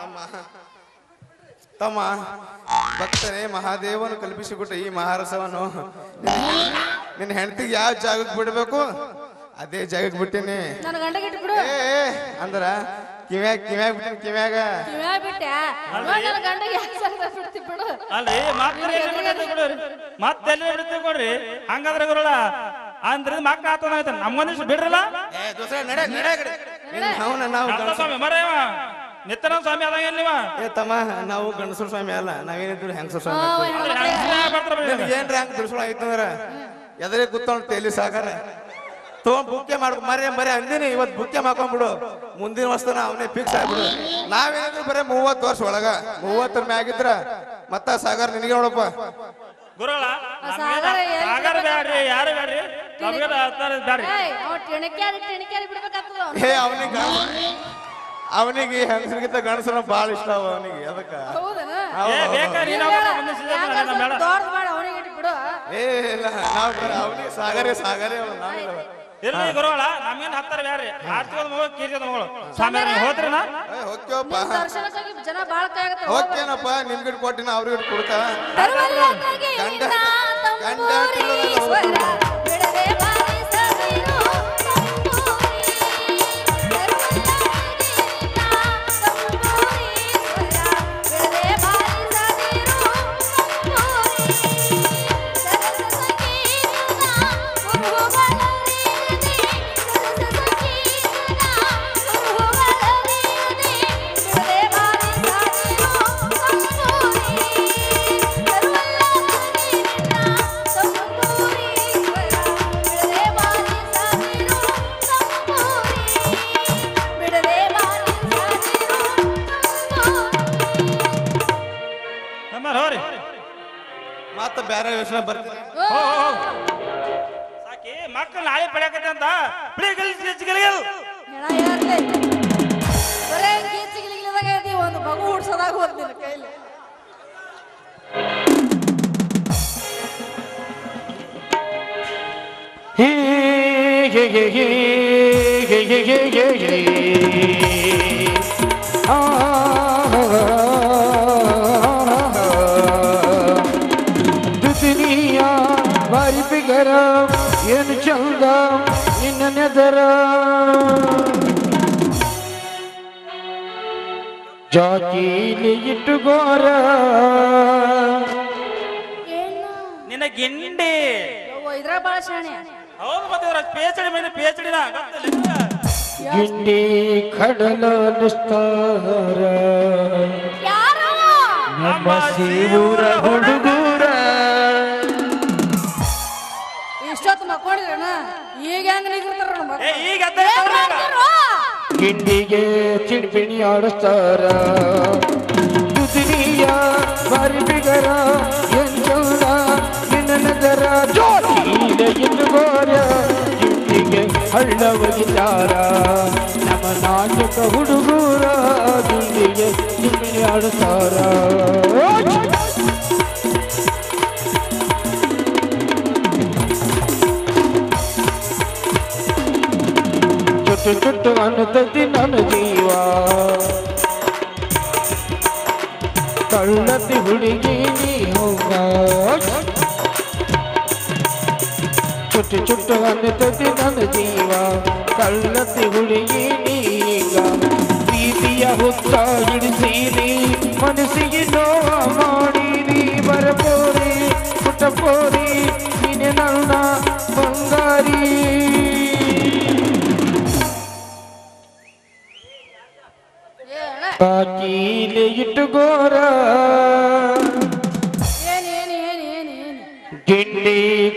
ತಮ್ಮ ಭಕ್ತನೇ ಮಹಾದೇವನು ಕಲ್ಪಿಸಿಕೊಟ್ಟ ಈ ಮಹಾರಸವನ್ನು ನಿನ್ನ ಹೆಂಡತಿಗೆ ಯಾವ ಜಾಗಕ್ಕೆ ಬಿಡಬೇಕು ಅದೇ ಜಾಗಕ್ಕೆ ಬಿಟ್ಟಿನಿ
ನನ್ನ ಗಂಡಗೆ ಇಟ್ಟು ಬಿಡು
ಏ ಏ, ಅಂದ್ರ ಕಿವ್ಯಾಗ ಕಿವ್ಯಾಗ ಬಿಟ್ಟಿನಿ ಕಿವ್ಯಾಗ
ಕಿವ್ಯಾ ಬಿಟ್ಟೆ ನೋಡ್ ನನ್ನ ಗಂಡಗೆ ಯಾಕೆ ಸಂಗ ಬಿಡ್ತಿ ಬಿಡು
ಅಲ್ರಿ ಮತ್ತೆ ಎಲ್ಲಿ ಬಿಡತ್ತೆ ಕೊಡ್ರಿ ಮತ್ತೆ ಎಲ್ಲಿ ಬಿಡುತ್ತೆ ಕೊಡ್ರಿ ಹಂಗಾದ್ರೆ ಗುರುಳ ಅಂದ್ರೆ ಮಕ್ಕ ಆತನಾಯ್ತ ನಮ್ಗೊಂದಿಷ್ಟು ಬಿಡ್ರಲ್ಲ
ಏ ದೋಸ್ತ ನಡೆ ನಡೆ ಕಡೆ ಅವನ ನಾವು
ಅರ್ಥ
ಗಂಡಸ-
ಸ್ವಾಮಿ ಮರೇವ ನಿತ್ಯನ ಸ್ವಾಮಿ ಅದಾಗ ಎಲ್ಲಿವ
ಏ ತಮ್ಮ ನಾವು ಗಂಡಸರು ಸ್ವಾಮಿ ಅಲ್ಲ ನಾವೇನಿದ್ರು ಹೆಂಗಸರು ಸ್ವಾಮಿ
ಆ,
ಅಂತೀವಿ.
ಹೆಣ್ಮಕ್ಳು
ಹೆಂಗ್ಸ್ರೇ ಬರ್ತಾರ ಬಿಡಿ.
ನಿನಗೆ ಏನ್ರ ಹಂಗ ತಿಳ್ಸೋಣ ಆಯ್ತಂದ್ರ ಎದರೇ ಕೂತ್ಕೊಂಡು ತೇಲಿ ಸಾಕಾರ ತಗೊಂಡ್ ಬುಕ್ಕೆ ಮಾಡ್ಕೊ ಮರೆ ಮರೆ ಅಂದಿನಿ ಇವತ್ತು ಬುಕ್ಕೆ ಮಾಡ್ಕೊಂಡ್ಬಿಡು ಮುಂದಿನ ವರ್ಷನ ಅವನೇ ಫಿಕ್ಸ್ ಆಗ್ಬಿಡು ನಾವೇನಿದ್ರು ಬರೇ ಮೂವತ್ತು ವರ್ಷ ಒಳಗ ಮೂವತ್ತರ ಮ್ಯಾಗಿದ್ರ ಮತ್ತ ಸಾಗರ್ ನಿನಗೆ ನೋಡಪ್ಪ
ಗುರುಗಳ
ಸಾಗರ ಎಲ್ಲಿ
ಸಾಗರ ಬ್ಯಾಡ್ರಿ ಯಾರು ಬ್ಯಾಡ್ರಿ ನಮ್ಗೆ ಹತ್ತಾರ ಬ್ಯಾಡ್ರಿ
ಏಯ್ ಅವ ಟಿಣಕ್ಯಾರಿ ಟಿಣಕ್ಯಾರಿ ಬಿಡ್ಬೇಕಾಗ್ತದ ಅವ್ನು.
ಹೇ ಅವನಿಗೆ ಅವನಿಗೆ ಹೆಂಗಸರಿಗಿಂತ ಗಂಡಸರ ಭಾಳ ಇಷ್ಟ ಅವ ಅವನಿಗೆ ಅದಕ್ಕ
ಹೌದನ
ಏ ಬೇಕಾ ನೀನ್ ಹೋಗಪ್ಪ ಮುಂದೆ ಸಿದ್ಧತೆ ಮಾಡು, ನಮ್ಮ ಬೇಡ
ದೊಡ್ಡ ಮಾಡ ಅವನಿಗೆ ಇಟ್ಟು ಬಿಡು
ಏ ಇಲ್ಲ ನಾವು ಅವನಿಗೆ ಸಾಗರೇ ಸಾಗರೇ ಅವ ನಾವಿಲ್ಲ
ಇರ್ಲಿ ಗುರುಗಳ ನಮ್ಗೇನ್ ಹತ್ತಾರ ಬ್ಯಾಡ್ರಿ ಆರ್ತಿಗೋದ ಮಗಳು ಕೀರ್ತಿಗೋದ ಮಗಳು ಸ್ವಾಮಿ ಹೋದ್ರಿನ
ಏ ಹೋಗ್ತೀವಪ್ಪ
ನಿಮ್ ದರ್ಶನಕ್ಕಾಗಿ ಜನ ಬಾಳ ಕಾಯಕತ್ತಾರ
ಹೋಗ್ತೇನಪ್ಪ ನಿಮ್ಗಿಟ್ ಕೊಟ್ಟಿನ ಅವ್ರಿಗೆ ಕೊಡ್ತಾ
ತರುವಲ್ಲೊಂದಾಗಿ
ಗಂಡ
ನಿನ್ನ
ಗಂಡ
ತಂಬೂರಿ ಸ್ವರ ಬಿಡದೆ ಬಾರಿಸದಿರು ತಂಬೂರಿ. ತರುವಲ್ಲೊಂದಾಗಿ ನಿನ್ನ ತಂಬೂರಿ ಸ್ವರ ಬಿಡದೆ ಬಾರಿಸದಿರು ತಂಬೂರಿ. ಸರಸ ಸಂಗೀತದ ಕುರುಹುಗಳರಿಯದೆ, ಸರಸ ಸಂಗೀತದ ಕುರುಹುಗಳರಿಯದೆ, ಬಿಡದೆ ಬಾರಿಸದಿರು ತಂಬೂರಿ.
ನಮ್ಮ ಹೋರಿ
ಮತ್ತ ಬೇರೆ ಯೋಚನೆ ಬರ್ತೀನಿ
ಹೋ ಹೋ, ಹೋ. ಸಾಕಿ ಮಕ್ಕಳು ನಾಳೆ ಬೆಳೆಯಕತ್ತೆ ಅಂತ ಬಿಳಿ ಗಲಿಸ್ ಗಲಿಗಲ್
ಒಂದು ಮಗು ಹುಡ್ಸೋದಾಗ ಹೋಗ್ತೀನಿ ಕೈಲಿ
ಹೇ ಹೇ ಹೇ ಹೇ ಹೇ ಹೇ ಹೇ ಹೇ ಹೇ. ಆ, ದುನಿಯ ಬಾರಿ ಬಿಗರ ಏನು ಚಂದ ನಿನ್ನ ನೆದರ ಜಾತಿಲಿ ಇಟ್ಟುಗೋರ
ಏನು
ನಿನ್ನ ಗಿಂಡಿ
ಯವ್ವ, ಇದ್ರ ಬಾಳ ಶಾಣೆ
ಹೌದು ಮತ್ತೆ ಇವ್ರ ಪಿ ಎಚ್ ಡಿ ಮೇಲೆ ಪಿ ಎಚ್ ಡಿನ ಗೊತ್ತಿಲ್ಲ
ಗಿಂಡಿ ಕಡಲ ನಿಸ್ತಾರ
ಯಾರು
ನಮ್ಮ ಸೀವೂರ ಹುಡುಗೂರ
ಇಷ್ಟೊತ್ತು ಮಕ್ಕೊಂಡಿದ್ರಣ ಈಗ ಹೆಂಗ್ ನಿಗಿರ್ತಾರ ನಮ್ಮ
ಏ ಈಗ ಎದ್ದ ಇರ್ತಾರ ಈಗ.
ಗಿಂಡಿಗೆ ಚಿಡ್ಪಿಣಿ ಆಡಿಸ್ತಾರ ದುದಿನಿಯ ಬಾರಿ ಬಿಗರ ಎಂಜೋರ ನಿನ್ನ ನಗರ ಜೋತಿಲೆ ಇಟ್ಟುಗೋರ ಗಿಂಡಿಗೆ ಹಳ್ಳ ಒಗಿತಾರ ನಮ್ಮ ನಾಟಕ ಹುಡುಗೂರ ಗಿಂಡಿಗೆ ಚಿಡ್ಪಿಣಿ ಆಡಿಸ್ತಾರ ಚುಟ್ಟು ಚುಟ್ಟು ಅನ್ನತತಿ ನನ್ನ ಜೀವ ಕಳ್ಳತಿ ಹುಡುಗಿ ನೀ ಹೋಗ ಚುಟ್ಟು ಚುಟ್ಟು ಅನ್ನತತಿ ನನ್ನ ಜೀವ ಕಳ್ಳತಿ ಹುಡುಗಿ ನೀಗ ಪ್ರೀತಿಯ ಹುತ್ತ ಹಿಡಿಸೀರಿ ಮನಸ್ಸಿಗೆ ನೋವ ಮಾಡಿರಿ ಬರಪೋರಿ ಪುಟ್ಟಪೋರಿ ನೀನೆ ನನ್ನ ಬಂಗಾರಿ ಕಾಕಿ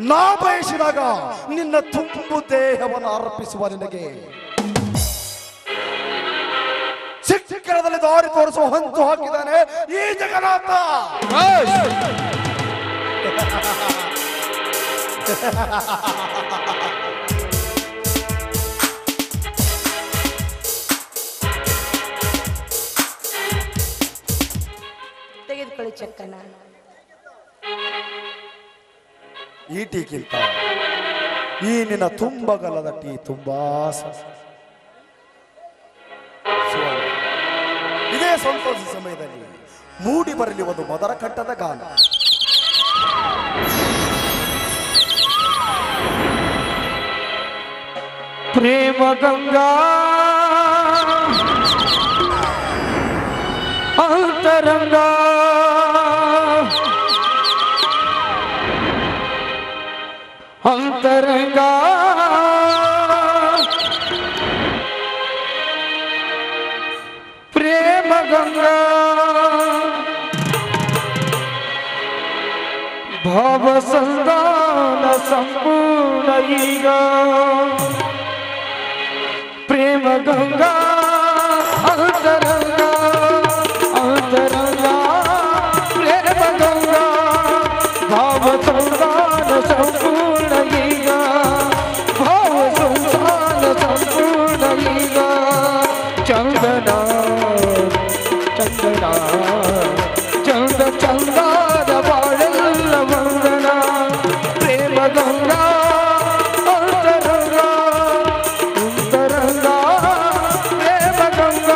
ನಾ ಬಯಸಿದಾಗ ನಿನ್ನ ತುಂಬು ದೇಹವನ್ನು ಅರ್ಪಿಸುವ ನಿನಗೆ ಶಿಕ್ಷಕರದಲ್ಲಿ ದಾರಿ ತೋರಿಸುವ ಹೊಂಚು ಹಾಕಿದ್ದಾನೆ ಈ ಜಗನ್ನಾಥ
ತೆಗೆದುಕೊಳ್ಳಿ ಚೆಕ್ಕನ್ನ
ಈ ಟೀಕ್ಕಿಂತ ಈ ನಿನ್ನ ತುಂಬಗಲದ ಟೀ ತುಂಬಾ ಸ- ಸುವರ್ಣ. ಇದೇ ಸಂತೋಷ ಸಮಯದಲ್ಲಿ ಮೂಡಿ ಬರಲಿ ಒಂದು ಮೊದಲ ಕಟ್ಟದ ಗಾನ
ಪ್ರೇಮ ಗಂಗಾ ಅಂತರಂಗ ಅಂತರಂಗ ಪ್ರೇಮ ಗಂಗಾ ಭಾವ ಸಂಧಾನ ಸಂಪೂರ್ಣ ಈಗ ಪ್ರೇಮ ಗಂಗಾ ಅಂತರಂಗ ಅಂತರಂಗ ಪ್ರೇಮ ಗಂಗಾ ಭಾವ ಸಂಧಾನ ಸಂಪೂರ್ಣ ಈಗ ಭಾವ ಸಂಧಾನ ಸಂಪೂರ್ಣ ಈಗ ಚಂದನ ಚಂದನ ಚಂದ ಚಂದಾದ ಬಾಳೆಲ್ಲ ವಂದನ ಪ್ರೇಮ ಗಂಗಾ ಅಂತರಂಗ ಅಂತರಂಗ ಪ್ರೇಮ ಗಂಗಾ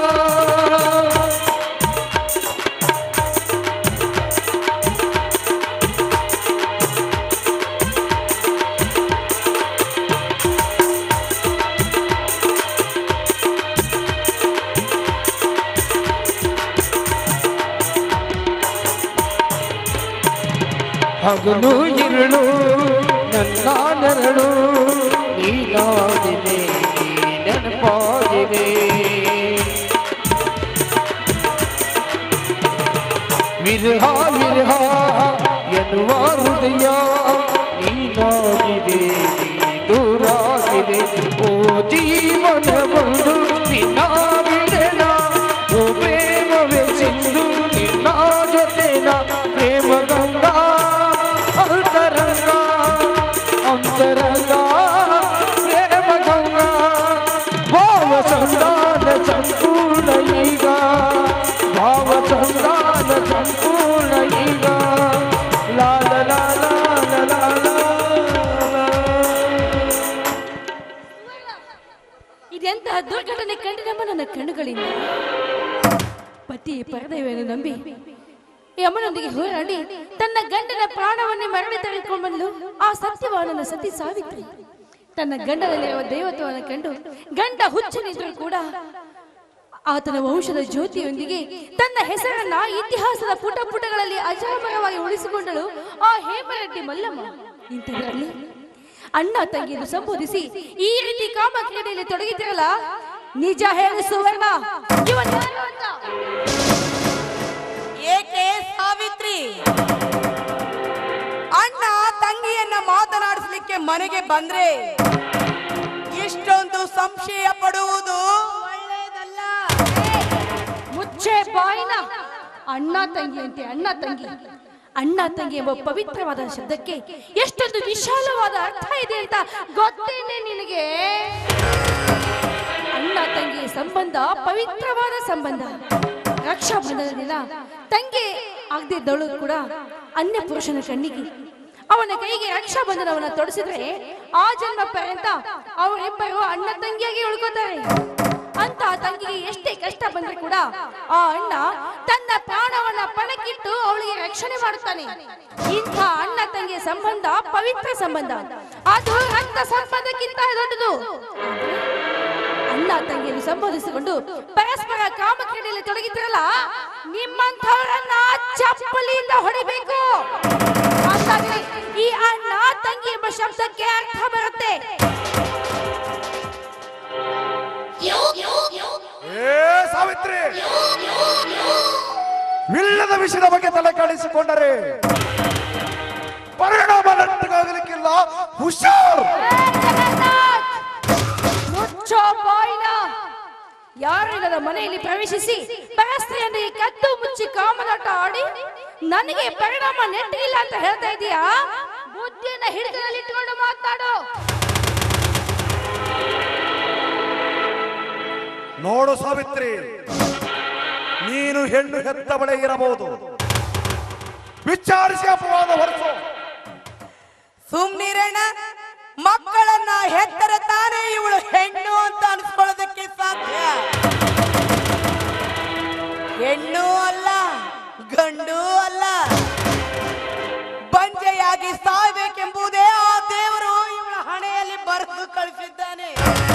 ಹಗಲು ಇರುಳು ನನ್ನ ನೆರಳು ನೀನಾಗಿದೆ ನೆನಪಾಗಿದೆ ವಿರಹ ವಿರಹ ಎನ್ನುವ ಹೃದಯ ನೀನಾಗಿದೆ ನೀ ದೂರಾಗಿದೆ ಓ ಜೀವನ ಬಂದು ನಿನ್ನ ಬಿಡಲ ಓ ಪ್ರೇಮವೇ ಸಿಂಧು ನಿನ್ನ ಜೊತೆನ ಪ್ರೇಮ ಗಂಗಾ ಅಂತರಂಗ ಅಂತರಂಗ ಪ್ರೇಮ ಗಂಗಾ ಭಾವ ಸಂಧಾನ ಸಂಪೂರ್ಣ ಈಗ ಭಾವ ಸಂಧಾನ ಸಂಪೂರ್ಣ ಈಗ ಲಾಲ ಲಾಲ ಲಾಲ
ಇದೆಂತಹ ದುರ್ಘಟನೆ ಕಂಡಿರಮ್ಮ ನನ್ನ ಕಣ್ಣುಗಳಿಂದ ಪತಿ ಪರದೈವನ್ನು ನಂಬಿ ಯಮನೊಂದಿಗೆ ಹೋರಾಡಿ ತನ್ನ ಗಂಡನ ಪ್ರಾಣವನ್ನೇ ಮರಳಿ ತೆಗೆದುಕೊಂಡು ಬಂದು ಆ ಸತ್ಯವಾನನ ಸತಿ ಸಾವಿತ್ರಿ ತನ್ನ ಗಂಡನಲ್ಲಿರುವ ದೈವತ್ವವನ್ನು ಕಂಡು ಗಂಡ ಹುಚ್ಚನಿದ್ರು ಕೂಡ ಆತನ ವಂಶದ ಜ್ಯೋತಿಯೊಂದಿಗೆ ತನ್ನ ಹೆಸರನ್ನ ಇತಿಹಾಸದ ಪುಟ ಪುಟಗಳಲ್ಲಿ ಅಜರಾಮರವಾಗಿ ಉಳಿಸಿಕೊಂಡಳು ಆ ಹೇಮರೆಡ್ಡಿ ಮಲ್ಲಮ್ಮ ಇಂಥದ್ರಲ್ಲಿ ಅಣ್ಣ ತಂಗಿಯನ್ನು ಸಂಬೋಧಿಸಿ ಈ ರೀತಿ ಕಾಮ ಕ್ರೀಡೆಯಲ್ಲಿ ತೊಡಗಿದ್ರಲ್ಲ ನಿಜ ಹೇಳು ಸುವರ್ಣ ಇವನ್ ಯಾರು ಅಂತ
ಏಕೆ ಸಾವಿತ್ರಿ ಅಣ್ಣ ತಂಗಿಯನ್ನ ಮಾತನಾಡಿಸ್ಲಿಕ್ಕೆ ಮನೆಗೆ ಬಂದ್ರೆ ಇಷ್ಟೊಂದು ಸಂಶಯ ಪಡುವುದು ಒಳ್ಳೆಯದಲ್ಲ
ಮುಚ್ಚೆ ಬಾಯಿನ ಅಣ್ಣ ತಂಗಿ ಅಂತೆ ಅಣ್ಣ ತಂಗಿ ಅಣ್ಣ ತಂಗಿ ಎಂಬ ಪವಿತ್ರವಾದ ಶಬ್ದಕ್ಕೆ ಎಷ್ಟೊಂದು ವಿಶಾಲವಾದ ಅರ್ಥ ಇದೆ ಅಂತ ಗೊತ್ತೇನೆ ನಿನಗೆ ಅಣ್ಣ ತಂಗಿ ಸಂಬಂಧ ಪವಿತ್ರವಾದ ಸಂಬಂಧ ರಕ್ಷಾಬಂಧನ ದಿನ ತಂಗಿ ಆಗದಿದ್ದವಳು ಕೂಡ ಅನ್ಯ ಪುರುಷನ ಕಣ್ಣಿಗೆ ಅವನ ಕೈಗೆ ರಕ್ಷಾಬಂಧನವನ್ನ ತೊಡಿಸಿದ್ರೆ ಆ ಜನ್ಮ ಪರ್ಯಂತ ಅವರಿಬ್ಬರು ಅಣ್ಣ ತಂಗಿಯಾಗಿ ಉಳ್ಕೋತಾರೆ ಅಂತ ತಂಗಿಗೆ ಎಷ್ಟೇ ಕಷ್ಟ ಬಂದ್ರೆ ಕೂಡ ಆ ಅಣ್ಣ ತನ್ನ ಪ್ರಾಣವನ್ನ ಪಣಕ್ಕಿಟ್ಟು ಅವಳಿಗೆ ರಕ್ಷಣೆ ಮಾಡುತ್ತಾನೆ ಇಂಥ ಅಣ್ಣ ತಂಗಿಯ ಸಂಬಂಧ ಪವಿತ್ರ ಸಂಬಂಧ ಅದು ರಕ್ತ ಸಂಬಂಧಕ್ಕಿಂತ ದೊಡ್ಡದು ಅಣ್ಣ ತಂಗಿಯನ್ನು ಸಂಬೋಧಿಸಿಕೊಂಡು ಪರಸ್ಪರ ಕಾಮ ಕ್ರೀಡೆಯಲ್ಲಿ ತೊಡಗಿದ್ರಲ್ಲ ನಿಮ್ಮಂಥವರನ್ನ ಚಪ್ಪಲಿಯಿಂದ ಹೊಡಿಬೇಕು ಅಂತಾದ್ರೆ ಈ ಅಣ್ಣ ತಂಗಿ ಎಂಬ ಶಬ್ದಕ್ಕೆ ಅರ್ಥ ಬರುತ್ತೆ
ಏ ಸಾವಿತ್ರಿ ಇಲ್ಲದ ವಿಷಯದ ಬಗ್ಗೆ ತಲೆ ಕಾಣಿಸಿಕೊಂಡರೆ
ಪರಿಣಾಮ ನೆಟ್ಟಗಾಗಲಿಕ್ಕಿಲ್ಲ ಹುಷಾರ್
ಮುಚ್ಚೋ ಬಾಯ್ನ ಯಾರಿಲ್ಲದ ಮನೆಯಲ್ಲಿ ಪ್ರವೇಶಿಸಿ ಪರಸ್ತ್ರೀಯೊಂದಿಗೆ ಕದ್ದು ಮುಚ್ಚಿ ಕಾಮದಾಟ ಆಡಿ ನನಗೆ ಪರಿಣಾಮ ನೆಟ್ಟಿಲ್ಲ ಅಂತ ಹೇಳ್ತಾ ಇದೀಯಾ ಬುದ್ಧಿಯನ್ನ ಹಿಡಿತದಲ್ಲಿ ಇಟ್ಕೊಂಡು ಮಾತಾಡು
ನೋಡು ಸಾವಿತ್ರಿ ನೀನು ಹೆಣ್ಣು ಹೆತ್ತವಳೆ ಇರಬಹುದು ವಿಚಾರಿಸಿ ಅಪವಾದ ಹೊರಸು
ಸುಮ್ನಿರಣ್ಣ ಮಕ್ಕಳನ್ನ ಹೆತ್ತರೆ ತಾನೇ ಇವಳು ಹೆಣ್ಣು ಅಂತ ಅನ್ಸ್ಕೊಳ್ಳೋದಕ್ಕೆ ಸಾಧ್ಯ ಹೆಣ್ಣು ಅಲ್ಲ ಗಂಡು ಅಲ್ಲ ಬಂಜೆಯಾಗಿ ಸಾಯ್ಬೇಕೆಂಬುದೇ ಆ ದೇವರು ಇವಳ ಹಣೆಯಲ್ಲಿ ಬರೆದು ಕಳಿಸಿದ್ದಾನೆ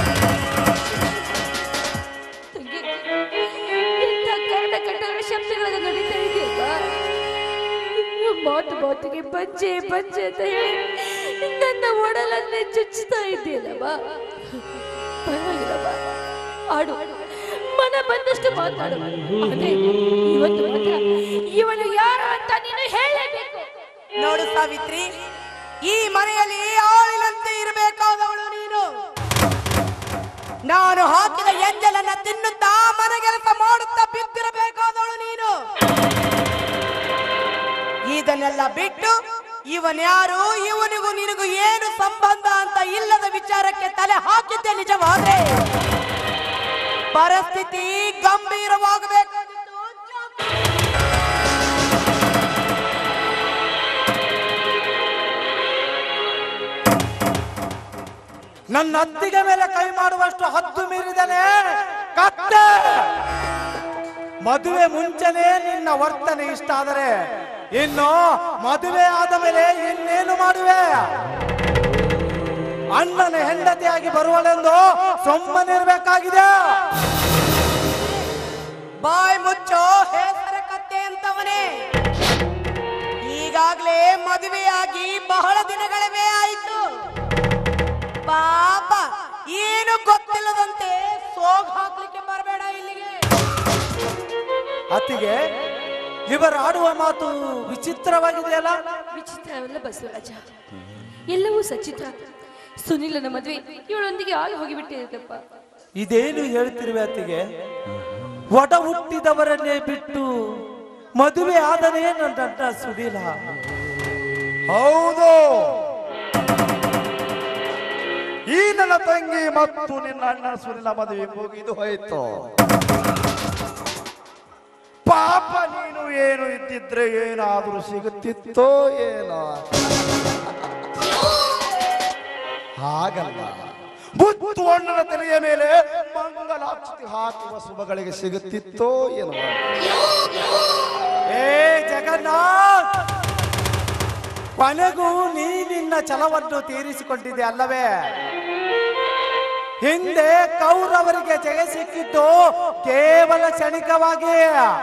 ತಂಗಿ, ಎಂಥ ಕರ್ಣ ಕಟ್ಟಡ ಶಬ್ದಗಳನ್ನು ನಡೀತಾ ಇದೆಯಲ್ಲ ಮಾತು ಮಾತಿಗೆ ಬಂಜೆ ಬಂಜೆ ಅಂತ ಹೇಳಿ ನನ್ನ ಒಡಲನ್ನೇ ಚುಚ್ಚುತ್ತಾ ಇದೆಯಲ್ಲವ ಪರವಾಗಿಲ್ಲವ ಆಡು ಮನ ಬಂದಷ್ಟು ಮಾತಾಡು ಆದ್ರೆ ಇವತ್ತು ಮಾತ್ರ ಇವನು ಯಾರು ಅಂತ ನೀನು ಹೇಳಬೇಕು
ನೋಡು ಸಾವಿತ್ರಿ ಈ ಮನೆಯಲ್ಲಿ ಆಳಿನಂತೆ ಇರಬೇಕಾದವಳು ನೀನು ನಾನು ಹಾಕಿದ ಎಂಜಲನ್ನ ತಿನ್ನುತ್ತಾ ಮನೆಗೆಲಸ ಮಾಡುತ್ತಾ ಬಿದ್ದಿರಬೇಕಾದವಳು ನೀನು ಇದನ್ನೆಲ್ಲ ಬಿಟ್ಟು ಇವನ್ಯಾರು ಇವನಿಗೂ ನಿನಗೂ ಏನು ಸಂಬಂಧ ಅಂತ ಇಲ್ಲದ ವಿಚಾರಕ್ಕೆ ತಲೆ ಹಾಕಿದ್ದೆ ನಿಜವಾದ್ರೆ ಪರಿಸ್ಥಿತಿ ಗಂಭೀರವಾಗಬೇಕಾಗಿತ್ತು
ನನ್ನ ಅತ್ತಿಗೆ ಮೇಲೆ ಕೈ ಮಾಡುವಷ್ಟು ಹದ್ದು ಮೀರಿದನೆ ಕತ್ತೆ ಮದುವೆ ಮುಂಚೆನೆ ನಿನ್ನ ವರ್ತನೆ ಇಷ್ಟ ಆದರೆ ಇನ್ನು ಮದುವೆ ಆದ ಮೇಲೆ ಇನ್ನೇನು ಮಾಡುವೆ ಅಣ್ಣನ ಹೆಂಡತಿಯಾಗಿ ಬರುವಳೆಂದು ಸುಮ್ಮನಿರ್ಬೇಕಾಗಿದೆ
ಬಾಯ್ ಮುಚ್ಚೋ ಹೆಸರ ಕತ್ತೆ ಅಂತವನೇ ಈಗಾಗ್ಲೇ ಮದುವೆಯಾಗಿ ಬಹಳ ದಿನಗಳವೇ ಆಯಿತು ಪಾಪ ಏನು ಗೊತ್ತಿಲ್ಲದಂತೆ ಸೋಗ್ ಹಾಕ್ಲಿಕ್ಕೆ ಬರಬೇಡ ಇಲ್ಲಿಗೆ
ಅತ್ತಿಗೆ ಇವರು ಆಡುವ ಮಾತು ವಿಚಿತ್ರವಾಗಿದೆಯಲ್ಲ
ವಿಚಿತ್ರವಲ್ಲ ಬಸವರಾಜ ಎಲ್ಲವೂ ಸಚಿತ್ರ ಸುನಿಲನ ಮದುವೆ ಇವಳೊಂದಿಗೆ ಆಗಿ ಹೋಗಿಬಿಟ್ಟಿರುತ್ತಪ್ಪ
ಇದೇನು ಹೇಳ್ತಿರುವೆ ಅತ್ತಿಗೆ ಒಡ ಹುಟ್ಟಿದವರನ್ನೇ ಬಿಟ್ಟು ಮದುವೆ ಆದನೇ ನನ್ನ ಸುಡಿಲ
ಹೌದು ಈ ನನ್ನ ತಂಗಿ ಮತ್ತು ನಿನ್ನ ಅಣ್ಣ ಸುನಿಲ ಮದುವೆ ಮುಗಿದು ಹೋಯಿತು ಪಾಪ ನೀನು ಏನು ಇದ್ದಿದ್ರೆ ಏನಾದರೂ ಸಿಗುತ್ತಿತ್ತೋ ಏನೋ ಹಾಗಲ್ಲ ಬುತ್ತು ಅಣ್ಣನ ತಲೆಯ ಮೇಲೆ ಮಂಗಲಾಕ್ಷತೆ ಹಾಕುವ ಶುಭಗಳಿಗೆ ಸಿಗುತ್ತಿತ್ತೋ ಏನೋ
ಏ ಜಗನ್ನಾಥ್ ಕೊನೆಗೂ ನೀ ನಿನ್ನ ಛಲವನ್ನು ತೀರಿಸಿಕೊಂಡಿದೆ ಅಲ್ಲವೇ ಹಿಂದೆ ಕೌರವರಿಗೆ ಜಯ ಸಿಕ್ಕಿದ್ದು ಕೇವಲ ಕ್ಷಣಿಕವಾಗಿ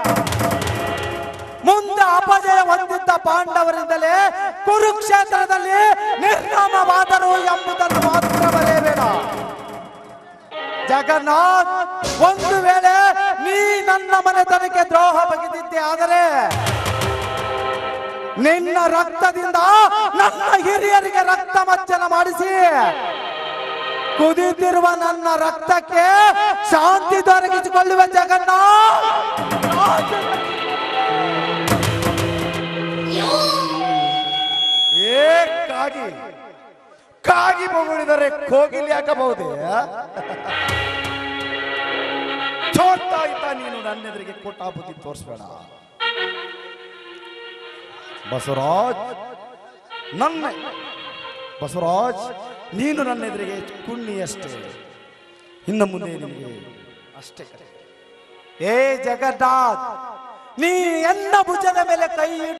ಮುಂದೆ ಅಪಜಯ ಹೊಂದಿದ್ದ ಪಾಂಡವರಿಂದಲೇ ಕುರುಕ್ಷೇತ್ರದಲ್ಲಿ ನಿರ್ನಾಮವಾದರು ಎಂಬುದನ್ನು ಮಾತ್ರ ಬರೆಯಬೇಡ ಜಗನ್ನಾಥ್ ಒಂದು ವೇಳೆ ನೀ ನನ್ನ ಮನೆತನಕ್ಕೆ ದ್ರೋಹ ಬಗೆದಿದ್ದೆ ಆದರೆ ನಿನ್ನ ರಕ್ತದಿಂದ ನನ್ನ ಹಿರಿಯರಿಗೆ ರಕ್ತ ಮಚ್ಚನ ಮಾಡಿಸಿ ಕುದಿತಿರುವ ನನ್ನ ರಕ್ತಕ್ಕೆ ಶಾಂತಿ ದೊರಕಿಸಿಕೊಳ್ಳುವ ಜಗನ್ನಾಥ್
ಏ ಕಾಗಿ ಕಾಗಿ ಬೊಗಳಿದರೆ ಕೋಗಿಲಿ ಹಾಕಬಹುದೇ ಚೋಟ ಆಯ್ತಾ ನೀನು ನನ್ನೆದುರಿಗೆ ಕೊಟ್ಟ ಬುದ್ಧಿ ತೋರಿಸ್ಬೇಡ ಬಸವರಾಜ್ ನನ್ನ ಬಸವರಾಜ್ ನೀನು ನನ್ನ ಎದುರಿಗೆ ಕುಣ್ಣಿಯಷ್ಟೇ ಇನ್ನು ಮುಂದೆ ನಿನಗೆ ಅಷ್ಟೇ ಕರೆ
ಏ ಜಗನ್ನಾಥ್ ನೀ ಎನ್ನ ಭುಜದ ಮೇಲೆ ಕೈ